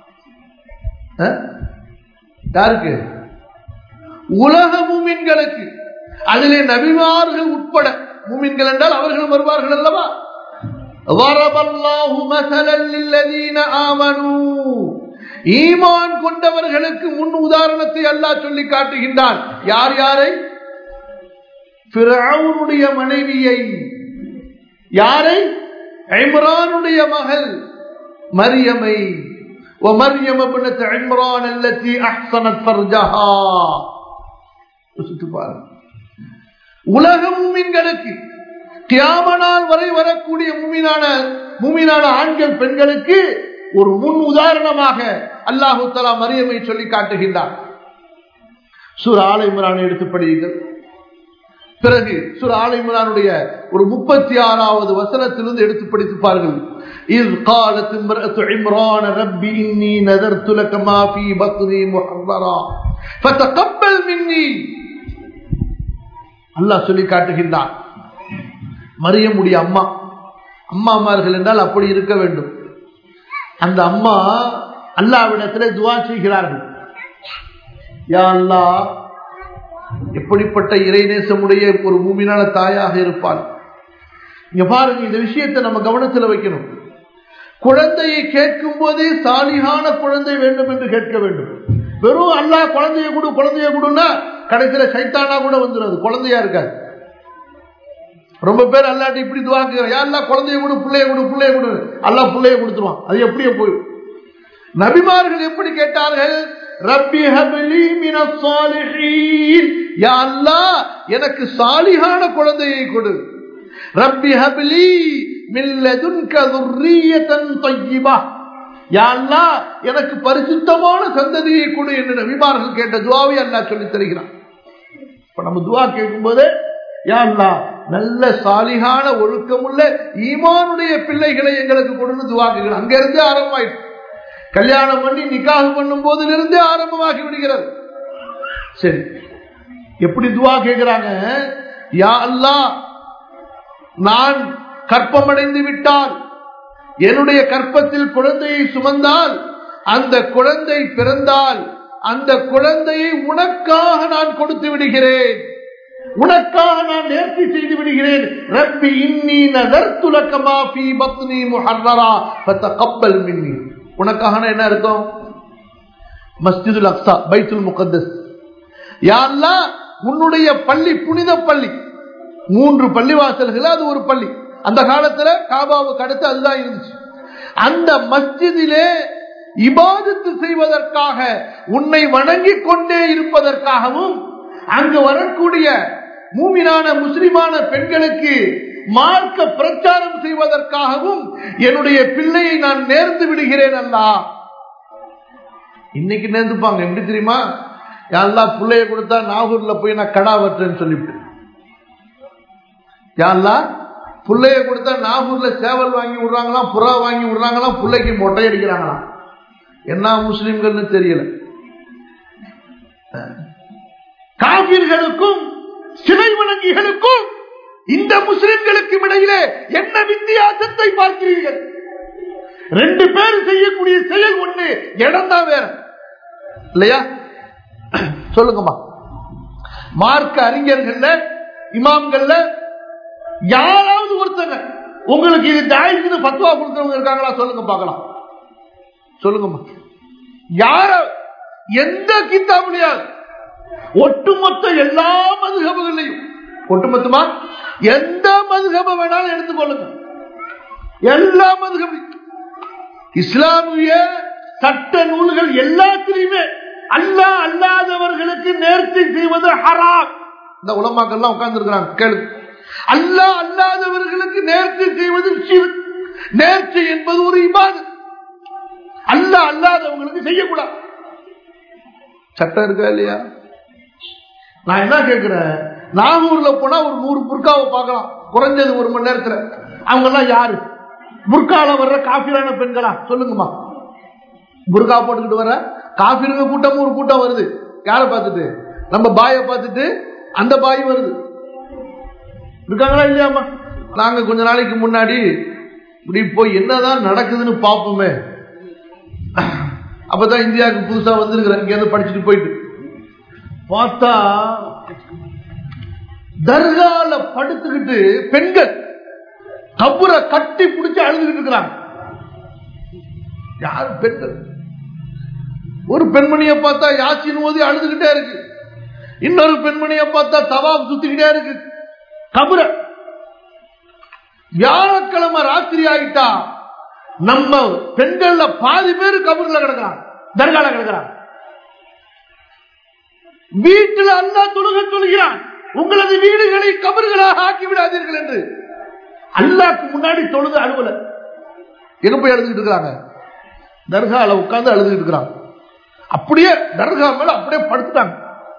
யாருக்கு உலக மூமின்களுக்கு அதிலே நபிமார்கள் உட்பட மூமின்கள் என்றால் அவர்களும் வருவார்கள் அல்லவா வரபல்லாஹு மசலல் லில்லதீன ஆமனூ ஈமான் கொண்டவர்களுக்கு முன் உதாரணத்தை அல்லாஹ் சொல்லி காட்டுகின்றான் யார் யாரை பிறவுடைய மனைவியை யாரை இம்ரானுடைய மகள் மரியமை ومريم ابنة عمران التي احسنت فرجها உலக மூமின்களுக்கு கியாமனால் வரை வரக்கூடிய மூமினான மூமினான ஆண்கள் பெண்களுக்கு ஒரு முன் உதாரணமாக அல்லாஹு தலா மரியமை சொல்லி காட்டுகின்றார் சுர ஆலைமுரான் எடுத்து படியுங்கள் பிறகு சுர ஆலைமுரானுடைய ஒரு முப்பத்தி ஆறாவது வசனத்திலிருந்து எடுத்து படித்து பாருங்கள் إذ قالت امرأة عمران رب إني نذرت لك ما في بطني محررا فتقبل مني அல்லாஹ் சொல்லி காட்டுகின்றான் மரியமுடைய அம்மா அம்மாமார்கள் என்றால் அப்படி இருக்க வேண்டும் அந்த அம்மா அல்லாவிடத்தில் துவா செய்கிறார்கள் யா அல்லா எப்படிப்பட்ட இறைநேசமுடைய ஒரு மூமினான தாயாக இருப்பாள் இங்க பாருங்க இந்த விஷயத்தை நம்ம கவனத்தில் வைக்கணும் குழந்தையை கேட்கும் போதே சாலிகான குழந்தை வேண்டும் என்று கேட்க வேண்டும் வெறும் அல்லா குழந்தைய கொடு குழந்தைய கொடுன்னா கடைசியில சைத்தானா கூட வந்துடும் குழந்தையா இருக்காது ரொம்ப பேர் அல்லாட்டி இப்படி துவாக்குறோம் யாரெல்லாம் குழந்தைய கொடு பிள்ளைய கொடு பிள்ளைய கொடு அல்லா பிள்ளைய கொடுத்துருவான் அது எப்படியே போயிடும் நபிமார்கள் எப்படி கேட்டார்கள் ரப்பி ஹபிலி மின சாலிஹீன் யா அல்லாஹ் எனக்கு சாலிகான குழந்தையை கொடு ரப்பி ஹபிலி மில்லதுன்க துர்ரியத்தன் தொய்யிபா யா அல்லாஹ் எனக்கு பரிசுத்தமான சந்ததியை கொடு என்று நபிமார்கள் கேட்ட துவாவை அல்லாஹ் சொல்லி தருகிறான் இப்ப நம்ம துவா கேட்கும் போது யா அல்லாஹ் நல்ல சாலிகான ஒழுக்கமுள்ள ஈமானுடைய பிள்ளைகளை எங்களுக்கு கொடுன்னு துவா கேட்கிறோம் அங்க இருந்தே ஆரம்பமாயிடுச்சு கல்யாணம் பண்ணி நிக்காக பண்ணும் போதிலிருந்தே ஆரம்பமாகி விடுகிறது சரி எப்படி துவா கேட்கிறாங்க யா அல்லாஹ் நான் கற்பமடைந்து விட்டால் என்னுடைய கற்பத்தில் குழந்தையை சுமந்தால் அந்த குழந்தை பிறந்தால் அந்த குழந்தையை உனக்காக நான் கொடுத்து விடுகிறேன் உனக்காக நான் நேர்த்தி செய்து விடுகிறேன் ரப்பி இன்னி நதர்த்துலக்கமா ஃபீ பத்னி முஹர்ரரா ஃபதகப்பல் மின்னி உனக்காக என்ன இருக்கும் மஸ்ஜிதுல் அக்ஸா பைத்துல் முகத்தஸ் யா அல்லாஹ் உன்னுடைய பள்ளி புனித பள்ளி மூன்று பள்ளிவாசல்கள் அது ஒரு பள்ளி அந்த காலத்துல காபாவுக்கு அடுத்து அதுதான் இருந்துச்சு அந்த மஸ்ஜிதிலே இபாதத்து செய்வதற்காக உன்னை வணங்கிக் கொண்டே இருப்பதற்காகவும் அங்கு வரக்கூடிய மூமினான முஸ்லிமான பெண்களுக்கு மார்க்க பிரச்சாரம் செய்வதற்காகவும் என்னுடைய பிள்ளையை நான் நேர்ந்து விடுகிறேன் அல்லா இன்னைக்கு நேர்ந்துப்பாங்க எப்படி தெரியுமா யாரெல்லாம் பிள்ளைய கொடுத்தா நாகூர்ல போய் நான் கடா வட்டுறேன்னு சொல்லிவிட்டு யாரெல்லாம் பிள்ளைய கொடுத்தா நாகூர்ல சேவல் வாங்கி விடுறாங்களாம் புறா வாங்கி விடுறாங்களாம் பிள்ளைக்கு மொட்டை அடிக்கிறாங்களாம் என்ன முஸ்லிம்கள்னு தெரியல காவிர்களுக்கும் சிலை வணங்கிகளுக்கும் இந்த முஸ்லிம்களுக்கும் இடையிலே என்ன வித்தியாசத்தை பார்க்கிறீர்கள் ரெண்டு பேர் செய்யக்கூடிய செயல் ஒண்ணு இடம் தான் வேற இல்லையா சொல்லுங்கம்மா மார்க்க அறிஞர்கள்ல இமாம்கள்ல யாராவது ஒருத்தங்க உங்களுக்கு இது ஜாயிஸ்னு பத்துவா கொடுக்கறவங்க இருக்காங்களா சொல்லுங்க பார்க்கலாம் சொல்லுங்கம்மா யார எந்த கித்தாபுலையாவது ஒட்டுமொத்த எல்லா மதுகபுகளையும் ஒட்டுமொத்தமா எந்த மதுகப வேணாலும் எடுத்துக்கொள்ளுங்க எல்லா மதுகபையும் இஸ்லாமிய சட்ட நூல்கள் எல்லாத்திலையுமே அல்லா அல்லாதவர்களுக்கு நேர்த்தி செய்வது ஹராம் இந்த உலமாக்கள்லாம் உட்கார்ந்து இருக்கிறாங்க கேளு அல்லா அல்லாதவர்களுக்கு நேர்த்தி செய்வது ஷிர்க். நேர்ச்சி என்பது ஒரு இபாது அல்லா அல்லாதவங்களுக்கு செய்யக்கூடாது சட்டம் இருக்கா இல்லையா நான் என்ன கேட்கிறேன் நாகூர்ல போனா ஒரு நூறு புர்காவை பார்க்கலாம் குறைஞ்சது ஒரு மணி நேரத்துல அவங்க எல்லாம் யாரு புர்கால வர்ற காபிரான பெண்களா சொல்லுங்கம்மா புர்கா போட்டுக்கிட்டு வர காபிருங்க கூட்டமும் ஒரு கூட்டம் வருது யாரை பார்த்துட்டு நம்ம பாயை பார்த்துட்டு அந்த பாய் வருது இருக்காங்களா இல்லையாம்மா நாங்க கொஞ்ச நாளைக்கு முன்னாடி இப்படி போய் என்னதான் நடக்குதுன்னு பார்ப்போமே அப்பதான் இந்தியாவுக்கு புதுசா வந்திருக்கிறேன் இங்க இருந்து படிச்சுட்டு போயிட்டு பார்த்தா தர்கால படுத்துக்கிட்டு பெண்கள் கபுரை கட்டி பிடிச்சு அழுதுகிட்டு இருக்கிறாங்க யாரு பெண்கள் ஒரு பெண்மணியை பார்த்தா யாச்சின் ஓதி அழுதுகிட்டே இருக்கு இன்னொரு பெண்மணியை பார்த்தா தவாப் சுத்திக்கிட்டே இருக்கு கபுர வியாழக்கிழமை ராத்திரி ஆகிட்டா நம்ம பெண்கள்ல பாதி பேர் கபூர்ல கிடக்கிறாங்க தர்கால கிடக்கிறாங்க வீட்டில் அல்லா தொழுக சொல்கிறான் உங்களது வீடுகளை கபர்களாக ஆக்கி விடாதீர்கள் என்று அல்லாக்கு முன்னாடி தொழுது அலுவல எங்க போய் அழுதுகிட்டு இருக்காங்க தர்கால உட்கார்ந்து அழுதுகிட்டு இருக்கிறாங்க அப்படியே தர்கா மேல அப்படியே படுத்துட்டாங்க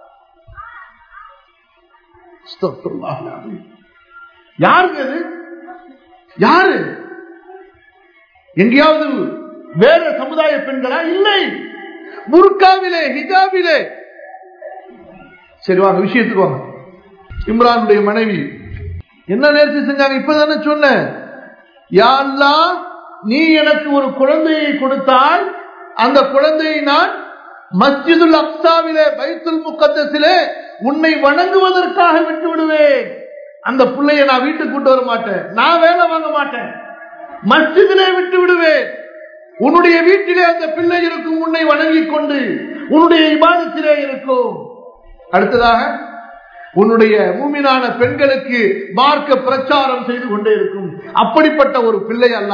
அஸ்தக்ஃபிருல்லாஹ் அல்-அலீம். யாருங்க அது யாரு எங்கேயாவது வேற சமுதாய பெண்களா இல்லை முர்காவிலே ஹிஜாபிலே சரி வாங்க விஷயத்துக்கு வாங்க இம்ரானுடைய மனைவி என்ன நேர்ச்சி செஞ்சாங்க இப்பதானே சொன்னேன் யா அல்லாஹ், நீ எனக்கு ஒரு குழந்தையை கொடுத்தால் அந்த குழந்தையை நான் மஸ்ஜிதுல் அக்சாவிலே பைத்துல் முக்கத்தத்திலே உன்னை வணங்குவதற்காக விட்டு விடுவேன் அந்த பிள்ளைய நான் வீட்டுக்கு கூட்டு வர மாட்டேன் நான் வேலை வாங்க மாட்டேன் மஸ்ஜிதிலே விட்டு விடுவேன் உன்னுடைய வீட்டிலே அந்த பிள்ளை இருக்கும் உன்னை வணங்கிக் கொண்டு உன்னுடைய இபாதத்திலே இருக்கும் அடுத்ததாக உன்னுடைய மூமினான பெண்களுக்கு மார்க்க பிரச்சாரம் செய்து கொண்டே இருக்கும் அப்படிப்பட்ட ஒரு பிள்ளை அல்ல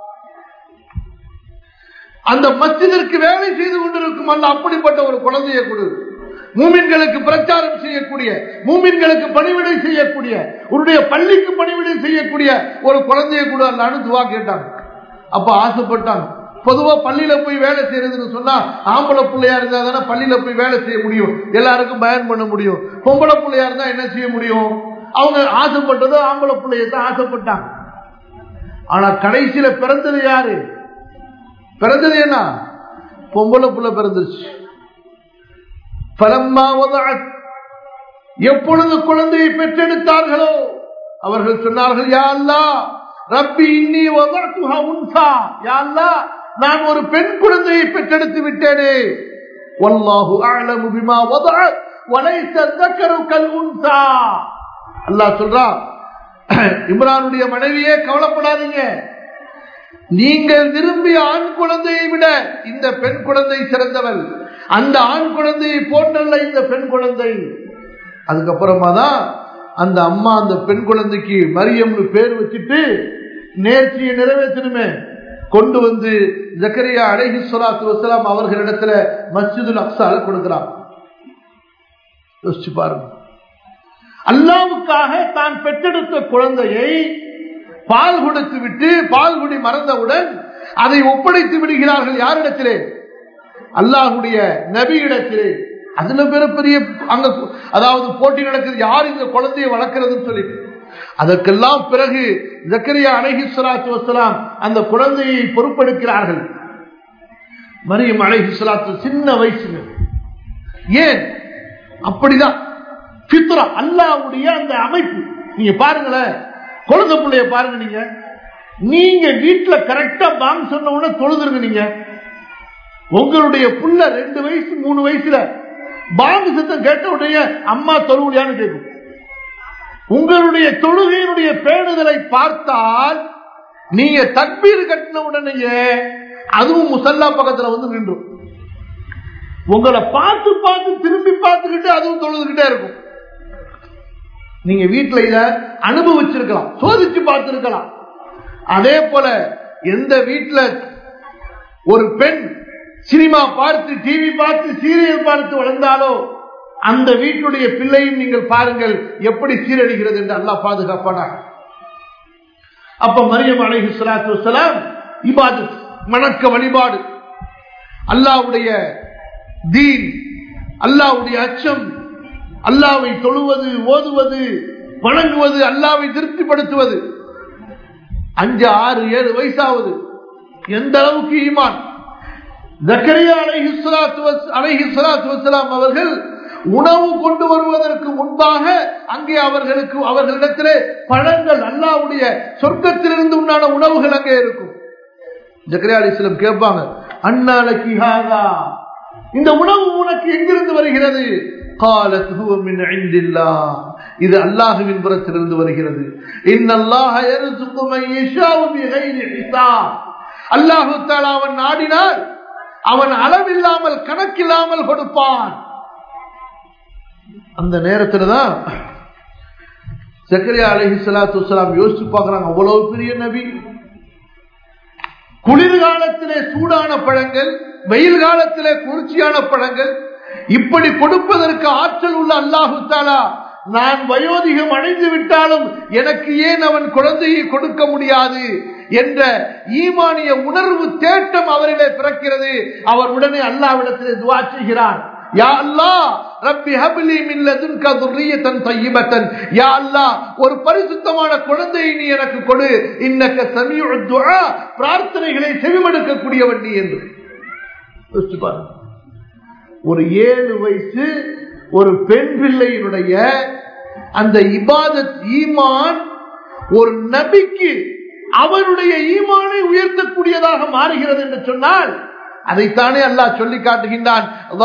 அந்த மஸ்ஜிதிற்கு வேலை செய்து கொண்டிருக்கும் அல்ல அப்படிப்பட்ட ஒரு குழந்தையை கொடு மூமின்களுக்கு பிரச்சாரம் செய்யக்கூடிய மூமின்களுக்கு பணிவிடை செய்யக்கூடிய உன்னுடைய பள்ளிக்கு பணிவிடை செய்யக்கூடிய ஒரு குழந்தையை கூட அல்லான்னு துவா கேட்டாங்க அப்ப ஆசைப்பட்டாங்க பொதுவா பள்ளியில போய் வேலை செய்யறதுன்னு சொன்னா ஆம்பளை பிள்ளையா இருந்தா தானே பள்ளியில போய் வேலை செய்ய முடியும் எல்லாருக்கும் பயன் பண்ண முடியும் பொம்பளை பிள்ளையா இருந்தா என்ன செய்ய முடியும் அவங்க ஆசைப்பட்டதோ ஆம்பளை பிள்ளைய தான் ஆசைப்பட்டாங்க ஆனா கடைசியில பிறந்தது யாரு பிறந்தது என்ன பொம்பளை புள்ள பிறந்துருச்சு பலம்மா வதஅத். எப்பொழுது குழந்தையை பெற்றெடுத்தார்களோ அவர்கள் சொன்னார்கள் யா அல்லாஹ் ரப்பி இன்னி வதஅத்துஹா உன்சா யா அல்லாஹ் நான் ஒரு பெண் குழந்தையை பெற்றெடுத்து விட்டேனே வல்லாஹு அஅலமு பிமா வதஅத் வலைஸ الذكر கல்உன்சா அல்லாஹ் சொல்றான் இம்ரானுடைய மனைவியே கவலைப்படாதீங்க நீங்கள் விரும்பிய ஆண் குழந்தையை விட இந்த பெண் குழந்தை சிறந்தவள் அந்த ஆண் குழந்தையை போன்றல்ல இந்த பெண் குழந்தை அதுக்கப்புறமா தான் அந்த அம்மா அந்த பெண் குழந்தைக்கு மரியம்னு பேர் வச்சுட்டு நேர்ச்சியை நிறைவேற்றணுமே கொண்டு வந்து ஜக்கரியா அலைஹி ஸலாத்து வஸலாம் அவர்களிடத்துல மஸ்ஜிதுல் அக்ஸால கொடுக்கிறான் யோசிச்சு பாருங்க அல்லாவுக்காக தான் பெற்றெடுத்த குழந்தையை பால் கொடுத்து விட்டு பால் குடி மறந்தவுடன் அதை ஒப்படைத்து விடுகிறார்கள் யாரிடத்திலே அல்லாஹுடைய நபியிடத்திலே அதுல பெரிய பெரிய அங்க அதாவது போட்டி நடக்குது யார் இந்த குழந்தையை வளர்க்கிறதுன்னு சொல்லிட்டு அதற்கெல்லாம் பிறகு ஜக்கரியா அழகி சலாத்து வசலாம் அந்த குழந்தையை பொறுப்பெடுக்கிறார்கள் மரியம் அழகி சலாத்து சின்ன வயசுல ஏன் அப்படிதான் பித்ரா அல்லாவுடைய அந்த அமைப்பு நீங்க பாருங்களேன் குழந்தை பிள்ளைய பாருங்க நீங்க நீங்க வீட்டுல கரெக்டா பாங் சொன்ன உடனே தொழுதுருங்க நீங்க உங்களுடைய புள்ள ரெண்டு வயசு மூணு வயசுல பாங்கு சத்தம் கேட்ட உடனே அம்மா தொழுவுலையான்னு கேட்கும் உங்களுடைய தொழுகையினுடைய பேணுதலை பார்த்தால் நீங்க தக்பீர் கட்டின உடனேயே அதுவும் முசல்லா பக்கத்துல வந்து நின்றும் உங்களை பார்த்து பார்த்து திரும்பி பார்த்துக்கிட்டு அதுவும் தொழுதுகிட்டே இருக்கும் நீங்க வீட்டுல இத அனுபவிச்சிருக்கலாம் சோதிச்சு பார்த்திருக்கலாம் அதே போல எந்த வீட்டுல ஒரு பெண் சினிமா பார்த்து டிவி பார்த்து சீரியல் பார்த்து வளர்ந்தாலோ அந்த வீட்டுடைய பிள்ளையும் நீங்கள் பாருங்கள் எப்படி சீரழிகிறது என்று அல்லாஹ் பாதுகாப்பானார் அப்ப மரியம் அலைஹி ஸலாத்து வஸலாம் இபாதத் வணக்க வழிபாடு அல்லாஹ்வுடைய தீன் அல்லாஹ்வுடைய அச்சம் அல்லாவை தொழுவது ஓதுவது வணங்குவது அல்லாவை திருப்திப்படுத்துவது அஞ்சு ஆறு ஏழு வயசாவது எந்த அளவுக்கு ஈமான் ஜக்கரியா அலைஹி ஸலாத்து வஸ் அலைஹி ஸலாத்து வஸலாம் அவர்கள் உணவு கொண்டு வருவதற்கு முன்பாக அங்கே அவர்களுக்கு அவர்களிடத்திலே பழங்கள் அல்லாவுடைய சொர்க்கத்திலிருந்து உண்டான உணவுகள் அங்கே இருக்கும் ஜக்கரியா அலிஸ்லம் கேட்பாங்க அண்ணாலக்கி ஹாதா இந்த உணவு உனக்கு எங்கிருந்து வருகிறது قالت هو من عند الله இது அல்லாஹ்வின் புறத்திலிருந்து வருகிறது ان الله يرزق من يشاء بغير حساب அல்லாஹ் தஆலா அவன் நாடினால் அவன் அளவில்லாமல் கணக்கில்லாமல் கொடுப்பான் அந்த நேரத்துல தான் ஜக்கரியா அலைஹி ஸலாத்து வஸலாம் யோசிச்சு பார்க்கறாங்க அவ்வளவு பெரிய நபி குளிர்காலத்திலே சூடான பழங்கள் வெயில் காலத்திலே குளிர்ச்சியான பழங்கள் இப்படி கொடுப்பதற்கு ஆற்றல் உள்ள அல்லாஹு தாலா நான் வயோதிகம் அடைந்து விட்டாலும் எனக்கு ஏன் அவன் குழந்தையை கொடுக்க முடியாது என்ற ஈமானிய உணர்வு தேட்டம் அவரிலே பிறக்கிறது அவர் உடனே அல்லாவிடத்திலே துவா செய்கிறார் யா அல்லாஹ் ரப்பி ஹப்லி மின் லதுன்க துர்ரியத்தன் தய்யிபத்தன் யா அல்லாஹ் ஒரு பரிசுத்தமான குழந்தையை நீ எனக்கு கொடு இன்னக்க சமீஉ துஆ பிரார்த்தனைகளை செவிமடுக்க கூடியவன் நீ என்று யோசிச்சு பாருங்க ஒரு ஏழு வயசு ஒரு பெண் பிள்ளையினுடைய அந்த இபாதத் ஈமான் ஒரு நபிக்கு அவருடைய ஈமானை உயர்த்தக்கூடியதாக மாறுகிறது என்று சொன்னால் அதைத்தானே அல்லாஹ் சொல்லி காட்டுகின்றான்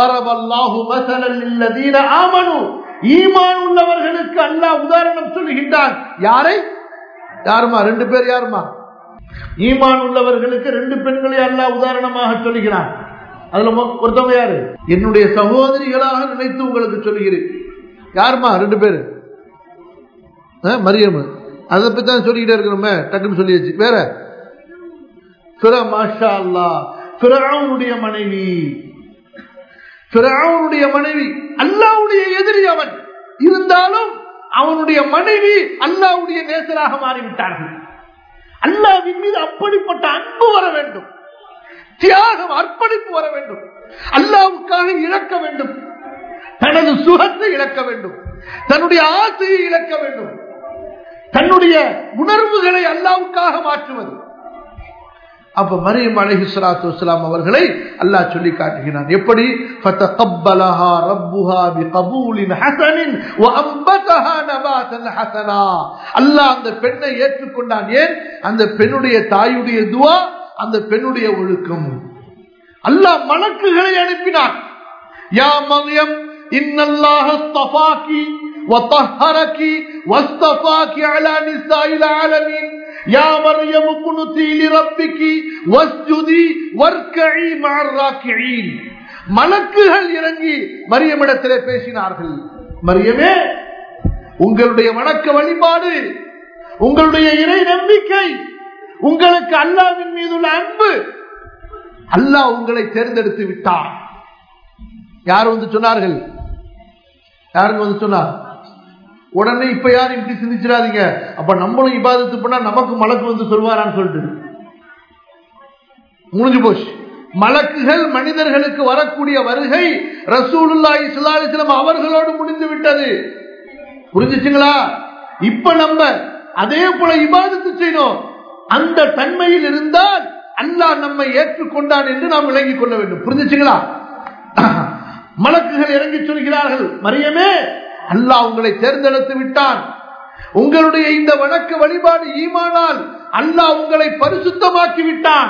ஈமான் உள்ளவர்களுக்கு அல்லாஹ் உதாரணம் சொல்லுகின்றான் யாரை யாருமா ரெண்டு பேர் யாருமா ஈமான் உள்ளவர்களுக்கு ரெண்டு பெண்களை அல்லாஹ் உதாரணமாக சொல்லுகிறான் அதுல ஒருத்தவங்க யாரு என்னுடைய சகோதரிகளாக நினைத்து உங்களுக்கு சொல்லுகிறேன் யாருமா ரெண்டு பேரு மரியம் அதை பத்தி தான் சொல்லிக்கிட்டே இருக்கிறோமே டக்குன்னு சொல்லியாச்சு வேற சுர மாஷா அல்லா பிறவுடைய மனைவி பிறவுடைய மனைவி அல்லாவுடைய எதிரி அவன் இருந்தாலும் அவனுடைய மனைவி அல்லாவுடைய நேசராக மாறிவிட்டார்கள் அல்லாவின் மீது அப்படிப்பட்ட அன்பு வர வேண்டும் தியாகம் அர்ப்பணிப்பு வர வேண்டும் அல்லாவுக்காக இழக்க வேண்டும் தனது சுகத்தை இழக்க வேண்டும் தன்னுடைய ஆசையை இழக்க வேண்டும் தன்னுடைய உணர்வுகளை அல்லாவுக்காக மாற்றுவது அப்ப மரியம் அலஹி சலாத்து வலாம் அவர்களை அல்லாஹ் சொல்லி காட்டுகிறான் எப்படி فتقبلها ربها بقبول حسن وانبتها نباتا حسنا அல்லாஹ் அந்த பெண்ணை ஏற்றுக்கொண்டான் ஏன் அந்த பெண்ணுடைய தாயுடைய துவா அந்த பெண்ணுடைய ஒழுக்கம் அல்லாஹ் மலக்குகளை அனுப்பினான் யா மரியம் இன்னல்லாஹ ஸ்தஃபாகி وطهرك واصطفاك على نساء العالمين يا مريم قنتي لربك واسجدي واركعي مع الراكعين மலக்குகள் இறங்கி மரியமிடத்திலே பேசினார்கள் மரியமே உங்களுடைய வணக்க வழிபாடு உங்களுடைய இறை நம்பிக்கை உங்களுக்கு அல்லாவின் மீதுள்ள அன்பு அல்லாஹ் உங்களை தேர்ந்தெடுத்து விட்டார் யார் வந்து சொன்னார்கள் யாருங்க வந்து சொன்னார் உடனே இப்ப யாரும் இப்படி சிந்திச்சிடாதீங்க அப்ப நம்மளும் இபாதத்து பண்ணா நமக்கு மலக்கு வந்து சொல்வாரான்னு சொல்லிட்டு முடிஞ்சு போச்சு மலக்குகள் மனிதர்களுக்கு வரக்கூடிய வருகை ரசூலுல்லா இஸ்லாலிஸ்லம் அவர்களோடு முடிந்து விட்டது புரிஞ்சுச்சுங்களா இப்ப நம்ம அதே போல இபாதத்து செய்யணும் அந்த தன்மையில் இருந்தால் அல்லாஹ் நம்மை ஏற்றுக்கொண்டான் என்று நாம் விளங்கிக் கொள்ள வேண்டும் புரிஞ்சுச்சுங்களா மலக்குகள் இறங்கி சொல்கிறார்கள் மரியமே அல்லாஹ் உங்களை தேர்ந்தெடுத்து விட்டான் உங்களுடைய இந்த வணக்க வழிபாடு ஈமானால் அல்லாஹ் உங்களை பரிசுத்தமாக்கி விட்டான்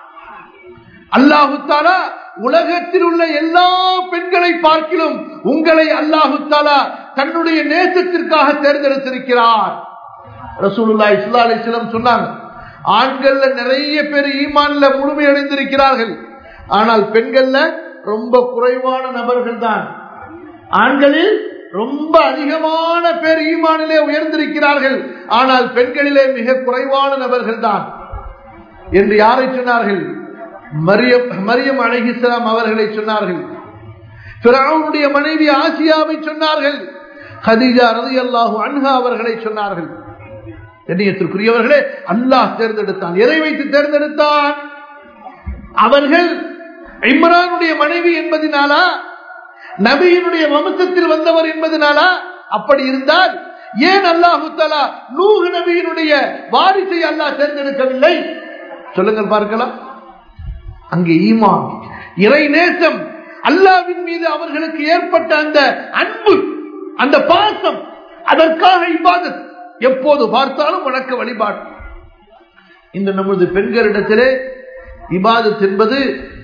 அல்லாஹு தாலா உலகத்தில் உள்ள எல்லா பெண்களை பார்க்கிலும் உங்களை அல்லாஹு தாலா தன்னுடைய நேசத்திற்காக தேர்ந்தெடுத்திருக்கிறார் ரசூலுல்லா இஸ்லா அலிஸ்லம் சொன்னாங்க ஆண்கள்ல நிறைய பேர் ஈமான்ல முழுமையடைந்திருக்கிறார்கள் ஆனால் பெண்கள்ல ரொம்ப குறைவான நபர்கள் தான் ஆண்களில் ரொம்ப அதிகமான பேர் ஈமானிலே உயர்ந்திருக்கிறார்கள் ஆனால் பெண்களிலே மிக குறைவான நபர்கள் தான் என்று யாரை சொன்னார்கள் மரியம் மரியம் அழகிஸ்லாம் அவர்களை சொன்னார்கள் பிறவுடைய மனைவி ஆசியாவை சொன்னார்கள் ஹதீஜா ரதி அல்லாஹு அன்ஹா அவர்களை சொன்னார்கள் கண்ணியத்திற்குரியவர்களே அல்லாஹ் தேர்ந்தெடுத்தான் எதை வைத்து தேர்ந்தெடுத்தான் அவர்கள் இம்ரானுடைய மனைவி என்பதனாலா நபியினுடைய வம்சத்தில் வந்தவர் என்பதனாலா அப்படி இருந்தால் ஏன் அல்லாஹு தலா நூகு நபியினுடைய வாரிசை அல்லாஹ் தேர்ந்தெடுக்கவில்லை சொல்லுங்கள் பார்க்கலாம் அங்கே ஈமான் இறை நேசம் அல்லாவின் மீது அவர்களுக்கு ஏற்பட்ட அந்த அன்பு அந்த பாசம் அதற்காக இபாதத் எப்போது பார்த்தாலும் வணக்க வழிபாடு இந்த நமது பெண்களிடத்திலே இபாதத் என்பது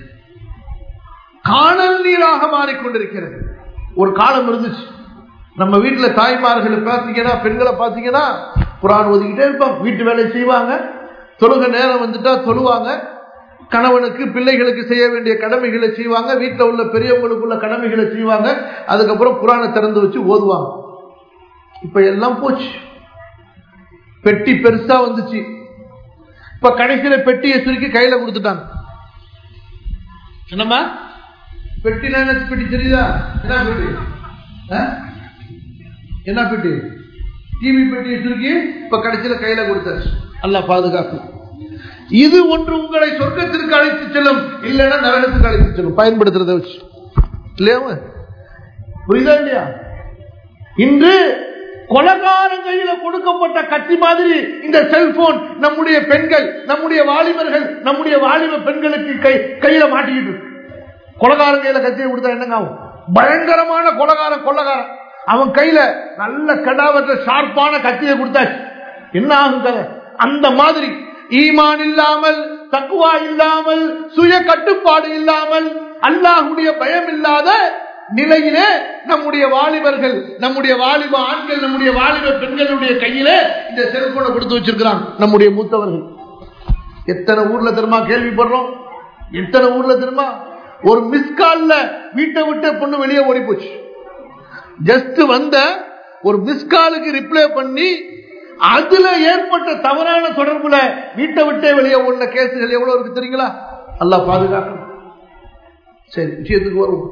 காணல் நீராக மாறிக்கொண்டிருக்கிறது ஒரு காலம் இருந்துச்சு நம்ம வீட்டுல தாய்மார்களை பார்த்தீங்கன்னா பெண்களை பார்த்தீங்கன்னா குரான் ஒதுக்கிட்டே இருப்பாங்க வீட்டு வேலை செய்வாங்க தொழுக நேரம் வந்துட்டா தொழுவாங்க கணவனுக்கு பிள்ளைகளுக்கு செய்ய வேண்டிய கடமைகளை செய்வாங்க வீட்டில் உள்ள பெரியவங்களுக்குள்ள கடமைகளை செய்வாங்க அதுக்கப்புறம் குரானை திறந்து வச்சு ஓதுவாங்க இப்ப எல்லாம் போச்சு பெட்டி பெருசா வந்துச்சு இப்ப கடைசியில பெட்டியை சுருக்கி கையில கொடுத்துட்டாங்க என்னம்மா பெட்டி பெட்டி தெரியுதா என்ன பெட்டி என்ன பெட்டி டிவி பெட்டியை சுருக்கி இப்ப கடைசியில கையில கொடுத்தாச்சு அல்ல பாதுகாப்பு இது ஒன்று உங்களை சொர்க்கத்திற்கு அழைத்து செல்லும் இல்லைன்னா நரகத்துக்கு அழைத்து செல்லும் பயன்படுத்துறத வச்சு இல்லையா புரியுதா இல்லையா இன்று கொலகாரன் கையில கொடுக்கப்பட்ட கட்சி மாதிரி இந்த செல்போன் நம்முடைய பெண்கள் நம்முடைய வாலிபர்கள் நம்முடைய வாலிப பெண்களுக்கு கை கையில மாட்டிக்கிட்டு கொலகாரன் கையில கத்தியை கொடுத்தா என்னங்க ஆகும் பயங்கரமான கொலகாரன் கொள்ளகாரன் அவன் கையில நல்ல கடாவற்ற ஷார்ப்பான கத்தியை கொடுத்தாச்சு என்ன ஆகும் கதை அந்த மாதிரி ஈமான் இல்லாமல் தக்குவா இல்லாமல் சுய கட்டுப்பாடு இல்லாமல் அல்லாஹுடைய பயம் இல்லாத நிலையிலே நம்முடைய வாலிபர்கள் நம்முடைய வாலிப ஆண்கள் நம்முடைய வாலிப பெண்களுடைய கையிலே இந்த செல்போனை கொடுத்து வச்சிருக்கிறாங்க நம்முடைய மூத்தவர்கள் எத்தனை ஊர்ல தெரியுமா கேள்விப்படுறோம் எத்தனை ஊர்ல தெரியுமா ஒரு மிஸ்கால்ல வீட்டை விட்டு பொண்ணு வெளியே ஓடி போச்சு ஜஸ்ட் வந்த ஒரு மிஸ்காலுக்கு ரிப்ளை பண்ணி அதுல ஏற்பட்ட தவறான தொடர்புல வீட்டை விட்டே வெளியே ஓடின கேசுகள் எவ்வளவு இருக்கு தெரியுங்களா அல்லா பாதுகாக்கணும் சரி விஷயத்துக்கு வருவோம்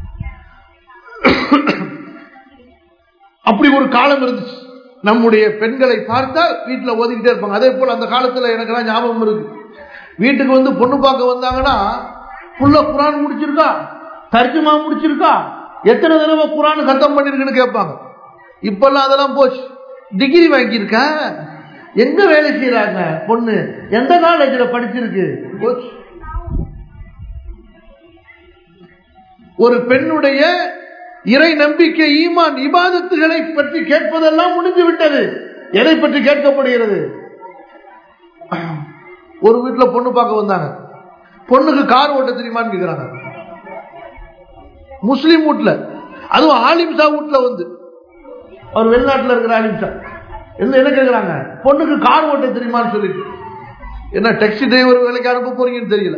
அப்படி ஒரு காலம் இருந்துச்சு நம்முடைய பெண்களை பார்த்தால் வீட்டில் ஓதிக்கிட்டே இருப்பாங்க அதே போல அந்த காலத்துல எனக்கு ஞாபகம் இருக்கு வீட்டுக்கு வந்து பொண்ணு பார்க்க வந்தாங்கன்னா புள்ள குரான் முடிச்சிருக்கா தர்ஜுமா முடிச்சிருக்கா எத்தனை தடவை குரான் சத்தம் பண்ணிருக்குன்னு கேட்பாங்க இப்பெல்லாம் அதெல்லாம் போச்சு டிகிரி வாங்கியிருக்க எங்க வேலை செய்யறாங்க பொண்ணு எந்த காலேஜ்ல படிச்சிருக்கு போச்சு ஒரு பெண்ணுடைய இறை நம்பிக்கை ஈமான் இபாதத்துகளை பற்றி கேட்பதெல்லாம் முடிஞ்சு விட்டது எதை பற்றி கேட்கப்படுகிறது ஒரு வீட்டுல பொண்ணு பார்க்க வந்தாங்க பொண்ணுக்கு கார் ஓட்ட தெரியுமான்னு கேக்குறாங்க முஸ்லீம் வீட்டுல அதுவும் ஆலிம்சா வீட்டுல வந்து அவர் வெளிநாட்டுல இருக்கிற ஆலிம்சா என்ன என்ன கேக்குறாங்க பொண்ணுக்கு கார் ஓட்ட தெரியுமான்னு சொல்லிட்டு என்ன டாக்ஸி டிரைவர் வேலைக்கு அனுப்ப போறீங்கன்னு தெரியல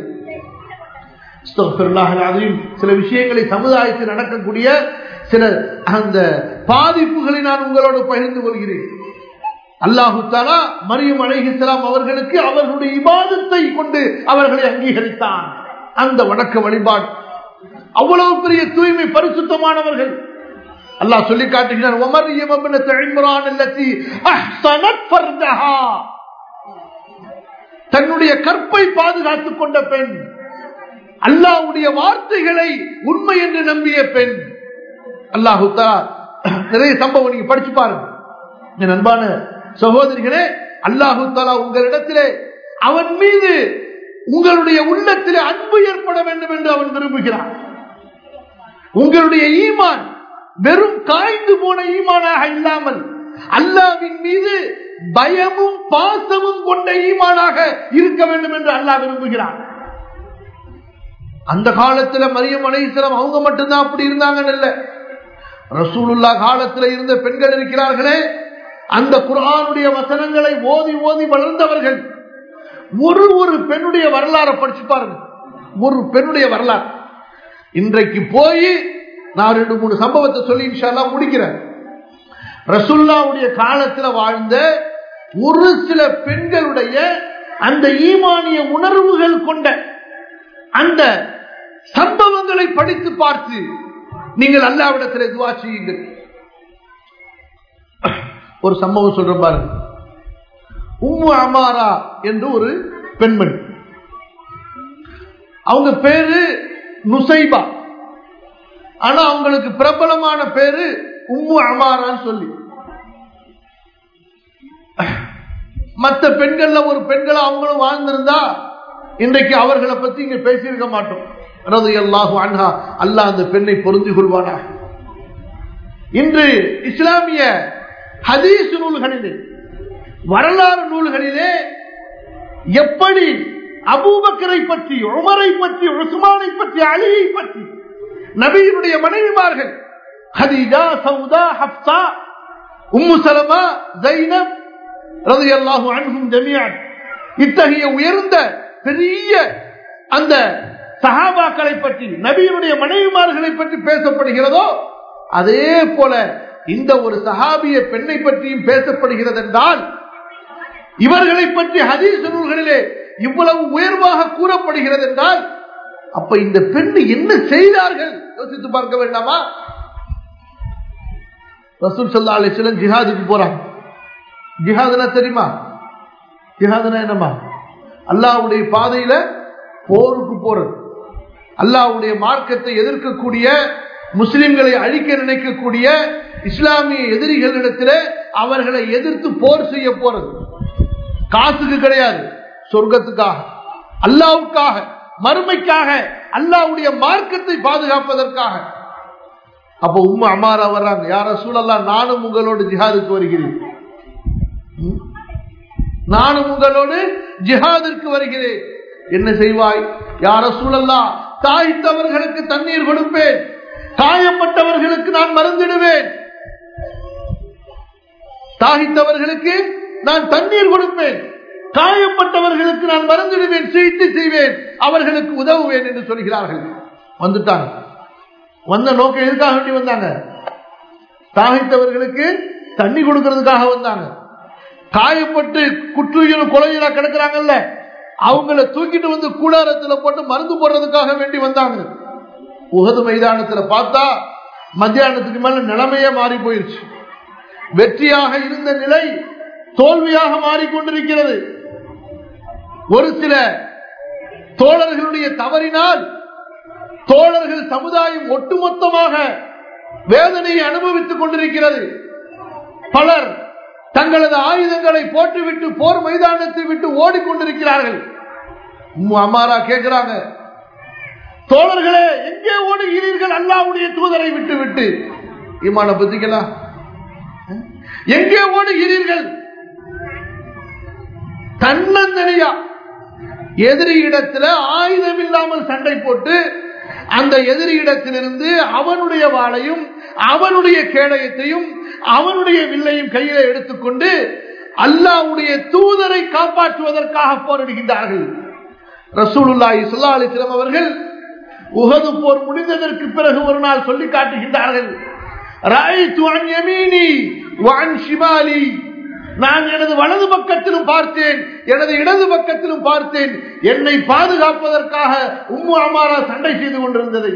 சில விஷயங்களை சமுதாயத்தில் நடக்கக்கூடிய சில அந்த பாதிப்புகளை நான் உங்களோடு பகிர்ந்து கொள்கிறேன் அல்லாஹு தாலா மரியம் அலைஹிஸ்லாம் அவர்களுக்கு அவர்களுடைய இபாதத்தை கொண்டு அவர்களை அங்கீகரித்தான் அந்த வணக்க வழிபாடு அவ்வளவு பெரிய தூய்மை பரிசுத்தமானவர்கள் அல்லாஹ் சொல்லி காட்டுகிறான் ஒமரியம் இம்ரான் அல்லத்தி அஹ்சனத் ஃபர்ஜஹா தன்னுடைய கற்பை பாதுகாத்துக் கொண்ட பெண் அல்லாஹ்வுடைய வார்த்தைகளை உண்மை என்று நம்பிய பெண் அல்லாஹு நிறைய சம்பவம் நீங்க படிச்சு பாருங்க என் அன்பான சகோதரிகளே அல்லாஹு தாலா உங்களிடத்திலே அவன் மீது உங்களுடைய உள்ளத்திலே அன்பு ஏற்பட வேண்டும் என்று அவன் விரும்புகிறான் உங்களுடைய ஈமான் வெறும் காய்ந்து போன ஈமானாக இல்லாமல் அல்லாவின் மீது பயமும் பாசமும் கொண்ட ஈமானாக இருக்க வேண்டும் என்று அல்லாஹ் விரும்புகிறான் அந்த காலத்துல மரியம் அலைசலம் அவங்க மட்டும்தான் அப்படி இருந்தாங்கன்னு இல்ல ரசூலுல்லா காலத்துல இருந்த பெண்கள் இருக்கிறார்களே அந்த குரானுடைய வசனங்களை ஓதி ஓதி வளர்ந்தவர்கள் ஒரு ஒரு பெண்ணுடைய வரலாறை படிச்சு பாருங்க ஒரு பெண்ணுடைய வரலாறு இன்றைக்கு போய் நான் ரெண்டு மூணு சம்பவத்தை சொல்லி இன்ஷால்லா முடிக்கிறேன் ரசுல்லாவுடைய காலத்துல வாழ்ந்த ஒரு சில பெண்களுடைய அந்த ஈமானிய உணர்வுகள் கொண்ட அந்த சம்பவங்களை படித்து பார்த்து நீங்கள் அல்லாவிடத்தில் துவா செய்யுங்கள் ஒரு சம்பவம் சொல்ற பாருங்க உம்மு அமாரா என்று ஒரு பெண்மணி அவங்க பேரு நுசைபா ஆனா அவங்களுக்கு பிரபலமான பேரு உம்மு அமாரான்னு சொல்லி மற்ற பெண்கள்ல ஒரு பெண்களை அவங்களும் வாழ்ந்திருந்தா இன்றைக்கு அவர்களை பத்தி இங்க பேசியிருக்க மாட்டோம் ரது அல்லாஹு அன்ஹா அல்லாஹ் அந்த பெண்ணை பொருந்தி கொள்வானா இன்று இஸ்லாமிய ஹதீஸ் நூல்களிலே வரலாறு நூல்களிலே எப்படி அபூபக்கரை பற்றி உமரை பற்றி உஸ்மானை பற்றி அலியை பற்றி நபியினுடைய மனைவிமார்கள் Khadija Sawda Hafsa Umm Salama Zainab ரலியல்லாஹு அன்ஹும் ஜமீஅன் இத்தகைய உயர்ந்த பெரிய அந்த சஹாபாக்களை பற்றி நபியினுடைய மனைவிமார்களை பற்றி பேசப்படுகிறதோ அதே போல இந்த ஒரு சஹாபிய பெண்ணை பற்றியும் பேசப்படுகிறது என்றால் இவர்களை பற்றி ஹதீஸ் நூல்களிலே இவ்வளவு உயர்வாக கூறப்படுகிறது என்றால் அப்ப இந்த பெண் என்ன செய்தார்கள் யோசித்து பார்க்க வேண்டாமா ரசூல் சல்லா அலிஸ்லம் ஜிஹாதுக்கு போறாங்க ஜிஹாதுனா தெரியுமா ஜிஹாதுனா என்னமா அல்லாவுடைய பாதையில போருக்கு போறது அல்லாவுடைய மார்க்கத்தை எதிர்க்கக்கூடிய முஸ்லிம்களை அழிக்க நினைக்கக்கூடிய இஸ்லாமிய எதிரிகளிடத்தில் அவர்களை எதிர்த்து போர் செய்ய போறது காசுக்கு கிடையாது சொர்க்கத்துக்காக அல்லாவுக்காக மறுமைக்காக அல்லாவுடைய மார்க்கத்தை பாதுகாப்பதற்காக அப்ப உம்மா அமாரா வர்றாங்க யார சூழல்லா நானும் உங்களோடு ஜிஹாதுக்கு வருகிறேன் நானும் உங்களோடு ஜிஹாதிற்கு வருகிறேன் என்ன செய்வாய் யார சூழல்லா தாய்த்தவர்களுக்கு தண்ணீர் கொடுப்பேன் காயப்பட்டவர்களுக்கு நான் மருந்திடுவேன் தாகித்தவர்களுக்கு நான் தண்ணீர் கொடுப்பேன் காயப்பட்டவர்களுக்கு நான் மறந்துடுவேன் சிகிச்சை செய்வேன் அவர்களுக்கு உதவுவேன் என்று சொல்கிறார்கள் வந்துட்டாங்க வந்த நோக்கம் எதுக்காக வேண்டி வந்தாங்க தாகித்தவர்களுக்கு தண்ணி கொடுக்கறதுக்காக வந்தாங்க காயப்பட்டு குற்றுயிரும் கொலையிலா கிடக்குறாங்கல்ல அவங்கள தூக்கிட்டு வந்து கூடாரத்தில் போட்டு மருந்து போடுறதுக்காக வேண்டி வந்தாங்க உகது மைதானத்துல பார்த்தா மத்தியானத்துக்கு மேல நிலைமையே மாறி போயிருச்சு வெற்றியாக இருந்த நிலை தோல்வியாக மாறிக்கொண்டிருக்கிறது ஒரு சில தோழர்களுடைய தவறினால் தோழர்கள் சமுதாயம் ஒட்டுமொத்தமாக வேதனையை அனுபவித்துக் கொண்டிருக்கிறது பலர் தங்களது ஆயுதங்களை போட்டுவிட்டு போர் மைதானத்தை விட்டு ஓடிக்கொண்டிருக்கிறார்கள் அம்மாரா கேட்கிறாங்க தோழர்களே எங்கே ஓடுகிறீர்கள் அல்லாவுடைய தூதரை விட்டு விட்டு இமான பத்திக்கலாம் எங்கே ஓடுகிறீர்கள் தன்னந்தனியா எதிரி இடத்துல ஆயுதம் இல்லாமல் சண்டை போட்டு அந்த எதிரி இடத்திலிருந்து அவனுடைய வாளையும் அவனுடைய கேடயத்தையும் அவனுடைய வில்லையும் கையில எடுத்துக்கொண்டு அல்லாவுடைய தூதரை காப்பாற்றுவதற்காக போரிடுகின்றார்கள் ரசூலுல்லாஹி ஸல்லல்லாஹு அலைஹி வஸல்லம் அவர்கள் உஹது போர் முடிந்ததற்கு பிறகு ஒரு நாள் சொல்லி காட்டுகின்றார்கள் ராய்து அன் யமீனி வஅன் ஷிமாலி நான் எனது வலது பக்கத்திலும் பார்த்தேன் எனது இடது பக்கத்திலும் பார்த்தேன் என்னை பாதுகாப்பதற்காக உம்மு அமாரா சண்டை செய்து கொண்டிருந்ததை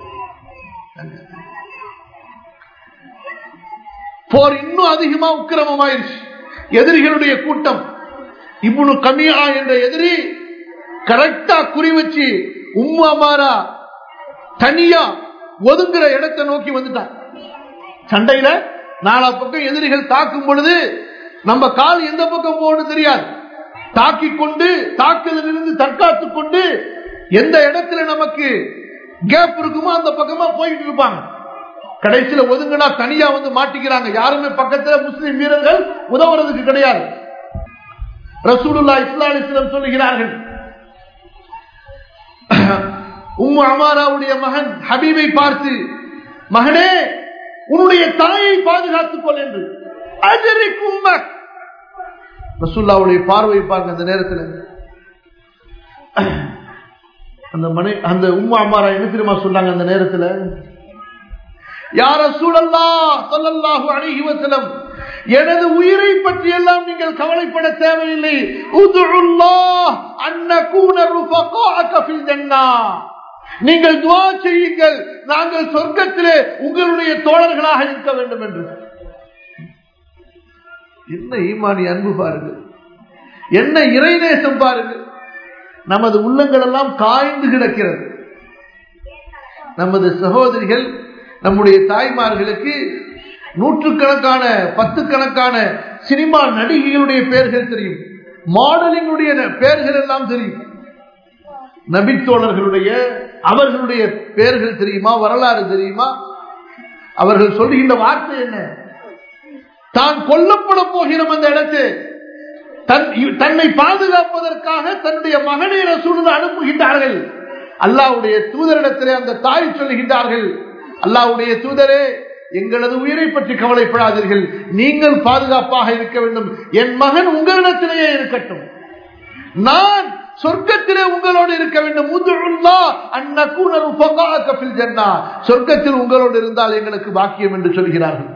போர் இன்னும் அதிகமா உக்கிரமமாயிருச்சு எதிரிகளுடைய கூட்டம் இப்னு கமியா என்ற எதிரி கரெக்டா குறி வச்சு உம்மு அமாரா தனியா ஒதுங்குற இடத்தை நோக்கி வந்துட்டான் சண்டையில நாலா பக்கம் எதிரிகள் தாக்கும் பொழுது நம்ம கால் எந்த பக்கம் போகணும் தெரியாது தாக்கி கொண்டு தாக்குதலிருந்து தற்காத்துக் கொண்டு எந்த இடத்துல நமக்கு கேப் இருக்குமோ அந்த பக்கமா போயிட்டு இருப்பாங்க கடைசியில ஒதுங்கினா தனியா வந்து மாட்டிக்கிறாங்க யாருமே பக்கத்துல முஸ்லிம் வீரர்கள் உதவுறதுக்கு கிடையாது ரசூலுல்லா இஸ்லாலிஸ்லம் சொல்லுகிறார்கள் உம்மு அமாராவுடைய மகன் ஹபீபை பார்த்து மகனே உன்னுடைய தாயை பாதுகாத்துக் கொள் என்று அஜரி கும்மக் ரசூல்லாவுடைய பார்வை பாருங்க அந்த நேரத்தில் அந்த மனை அந்த உம்மா அம்மாரா என்ன தெரியுமா சொன்னாங்க அந்த நேரத்தில் யார சூழல்லா சொல்லல்லாஹு அழகி வசலம் எனது உயிரை பற்றி எல்லாம் நீங்கள் கவலைப்பட தேவையில்லை நீங்கள் துவா செய்யுங்கள் நாங்கள் சொர்க்கத்திலே உங்களுடைய தோழர்களாக இருக்க வேண்டும் என்று என்ன ஈமானி அன்பு பாருங்கள் என்ன இறைநேசம் பாருங்கள் நமது உள்ளங்கள் எல்லாம் காய்ந்து கிடக்கிறது நமது சகோதரிகள் நம்முடைய தாய்மார்களுக்கு நூற்றுக்கணக்கான பத்து கணக்கான சினிமா நடிகைகளுடைய பெயர்கள் தெரியும் மாடலிங்குடைய பெயர்கள் எல்லாம் தெரியும் நபித்தோழர்களுடைய அவர்களுடைய பெயர்கள் தெரியுமா வரலாறு தெரியுமா அவர்கள் சொல்லுகின்ற வார்த்தை என்ன தான் கொல்லப்பட போகிறோம் அந்த இடத்தை தன்னை பாதுகாப்பதற்காக தன்னுடைய மகனை ரசூல் அனுப்புகின்றார்கள் அல்லாவுடைய தூதரிடத்திலே அந்த தாய் சொல்லுகின்றார்கள் அல்லாவுடைய தூதரே எங்களது உயிரை பற்றி கவலைப்படாதீர்கள் நீங்கள் பாதுகாப்பாக இருக்க வேண்டும் என் மகன் உங்களிடத்திலேயே இருக்கட்டும் நான் சொர்க்கத்திலே உங்களோடு இருக்க வேண்டும் சொர்க்கத்தில் உங்களோடு இருந்தால் எங்களுக்கு பாக்கியம் என்று சொல்கிறார்கள்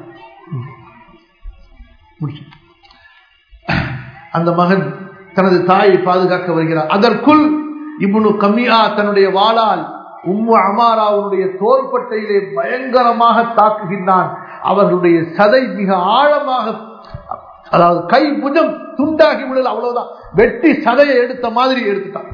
அந்த மகன் தனது தாயை பாதுகாக்க வருகிறார் அதற்குள் இப்னு கமியா தன்னுடைய வாளால் உம்மு அமாராவுடைய தோள்பட்டையிலே பயங்கரமாக தாக்குகின்றான் அவர்களுடைய சதை மிக ஆழமாக அதாவது கை புஜம் துண்டாகி விடல அவ்வளவுதான் வெட்டி சதையை எடுத்த மாதிரி எடுத்துட்டான்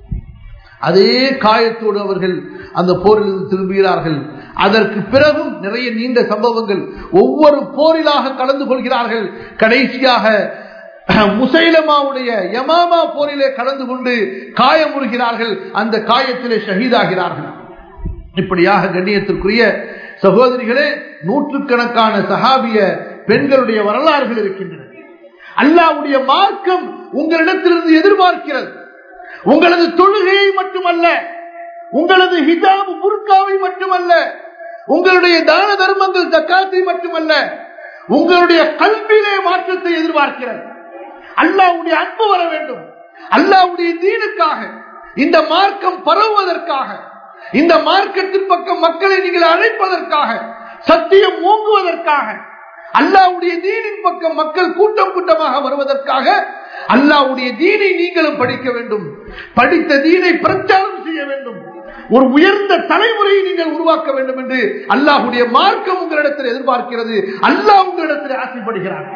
அதே காயத்தோடு அவர்கள் அந்த போரில் திரும்புகிறார்கள் அதற்கு பிறகும் நிறைய நீண்ட சம்பவங்கள் ஒவ்வொரு போரிலாக கலந்து கொள்கிறார்கள் கடைசியாக முசைலமாவுடைய யமாமா போரிலே கலந்து கொண்டு காயமுறுகிறார்கள் அந்த காயத்திலே ஷஹீதாகிறார்கள் இப்படியாக கண்ணியத்திற்குரிய சகோதரிகளே நூற்றுக்கணக்கான சஹாபிய பெண்களுடைய வரலாறுகள் இருக்கின்றன அல்லாவுடைய மார்க்கம் உங்களிடத்திலிருந்து எதிர்பார்க்கிறது உங்களது தொழுகையை மட்டுமல்ல உங்களது ஹிஜாப் புர்காவை மட்டுமல்ல உங்களுடைய தான தர்மங்கள் தக்காத்தை மட்டுமல்ல உங்களுடைய கல்வியிலே மாற்றத்தை எதிர்பார்க்கிறது அல்லாவுடைய அன்பு வர வேண்டும் அல்லாவுடைய தீனுக்காக இந்த மார்க்கம் பரவுவதற்காக இந்த மார்க்கத்தின் பக்கம் மக்களை நீங்கள் அழைப்பதற்காக சத்தியம் ஓங்குவதற்காக அல்லாவுடைய தீனின் பக்கம் மக்கள் கூட்டம் கூட்டமாக வருவதற்காக அல்லாவுடைய தீனை நீங்களும் படிக்க வேண்டும் படித்த தீனை பிரச்சாரம் செய்ய வேண்டும் ஒரு உயர்ந்த தலைமுறையை நீங்கள் உருவாக்க வேண்டும் என்று அல்லாஹுடைய மார்க்கம் உங்களிடத்தில் எதிர்பார்க்கிறது அல்லாஹ் உங்களிடத்தில் ஆசைப்படுகிறார்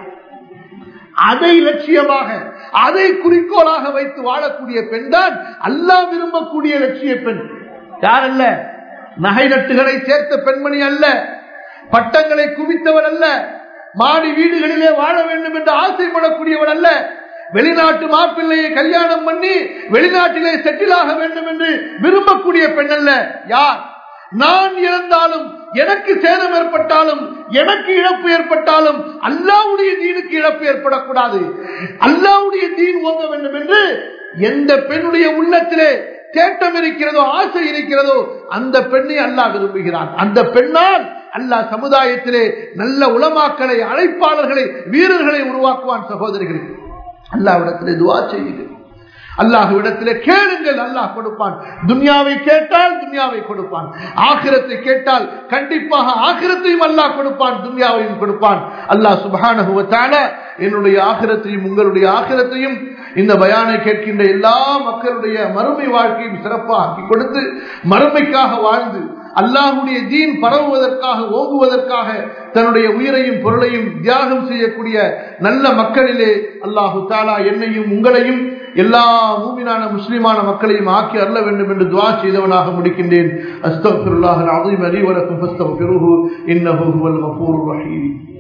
அதை லட்சியமாக அதை குறிக்கோளாக வைத்து வாழக்கூடிய பெண் தான் அல்லாஹ் விரும்பக்கூடிய லட்சிய பெண் யார் அல்ல நகை நட்டுகளை சேர்த்த பெண்மணி அல்ல பட்டங்களை குவித்தவர் அல்ல மாடி வீடுகளிலே வாழ வேண்டும் என்று ஆசைப்படக்கூடியவர் அல்ல வெளிநாட்டு மாப்பிள்ளையை கல்யாணம் பண்ணி வெளிநாட்டிலே செட்டில் ஆக வேண்டும் என்று விரும்பக்கூடிய பெண் அல்ல யார் நான் இழந்தாலும் எனக்கு சேதம் ஏற்பட்டாலும் எனக்கு இழப்பு ஏற்பட்டாலும் அல்லாவுடைய தீனுக்கு இழப்பு ஏற்படக்கூடாது அல்லாவுடைய தீன் ஓங்க வேண்டும் என்று எந்த பெண்ணுடைய உள்ளத்திலே தேட்டம் இருக்கிறதோ ஆசை இருக்கிறதோ அந்த பெண்ணை அல்லாஹ் விரும்புகிறான் அந்த பெண்ணால் அல்லாஹ் சமுதாயத்திலே நல்ல உலமாக்களை அழைப்பாளர்களை வீரர்களை உருவாக்குவான் சகோதரிகள் அல்லாவிடத்திலே துவா செய்யுங்கள் அல்லாஹுவிடத்திலே கேளுங்கள் அல்லாஹ் கொடுப்பான் துன்யாவை கேட்டால் துன்யாவை கொடுப்பான் ஆகிரத்தை கேட்டால் கண்டிப்பாக ஆகிரத்தையும் அல்லாஹ் கொடுப்பான் துன்யாவையும் கொடுப்பான் அல்லாஹ் சுபானுவத்தால என்னுடைய ஆகிரத்தையும் உங்களுடைய ஆகிரத்தையும் இந்த பயானை கேட்கின்ற எல்லா மக்களுடைய மறுமை வாழ்க்கையும் சிறப்பாக்கி கொடுத்து மறுமைக்காக வாழ்ந்து அல்லாஹுடைய தீன் பரவுவதற்காக ஓங்குவதற்காக தன்னுடைய உயிரையும் பொருளையும் தியாகம் செய்யக்கூடிய நல்ல மக்களிலே அல்லாஹு தாலா என்னையும் உங்களையும் எல்லா மூமினான முஸ்லிமான மக்களையும் ஆக்கி அருள வேண்டும் என்று துவா செய்தவனாக முடிக்கின்றேன் அஸ்தபிருல்லாஹ் அலீம் அலி வலக்கும் ஃபஸ்தபிருஹு இன்னஹு ஹுவல் கஃபூருர் ரஹீம்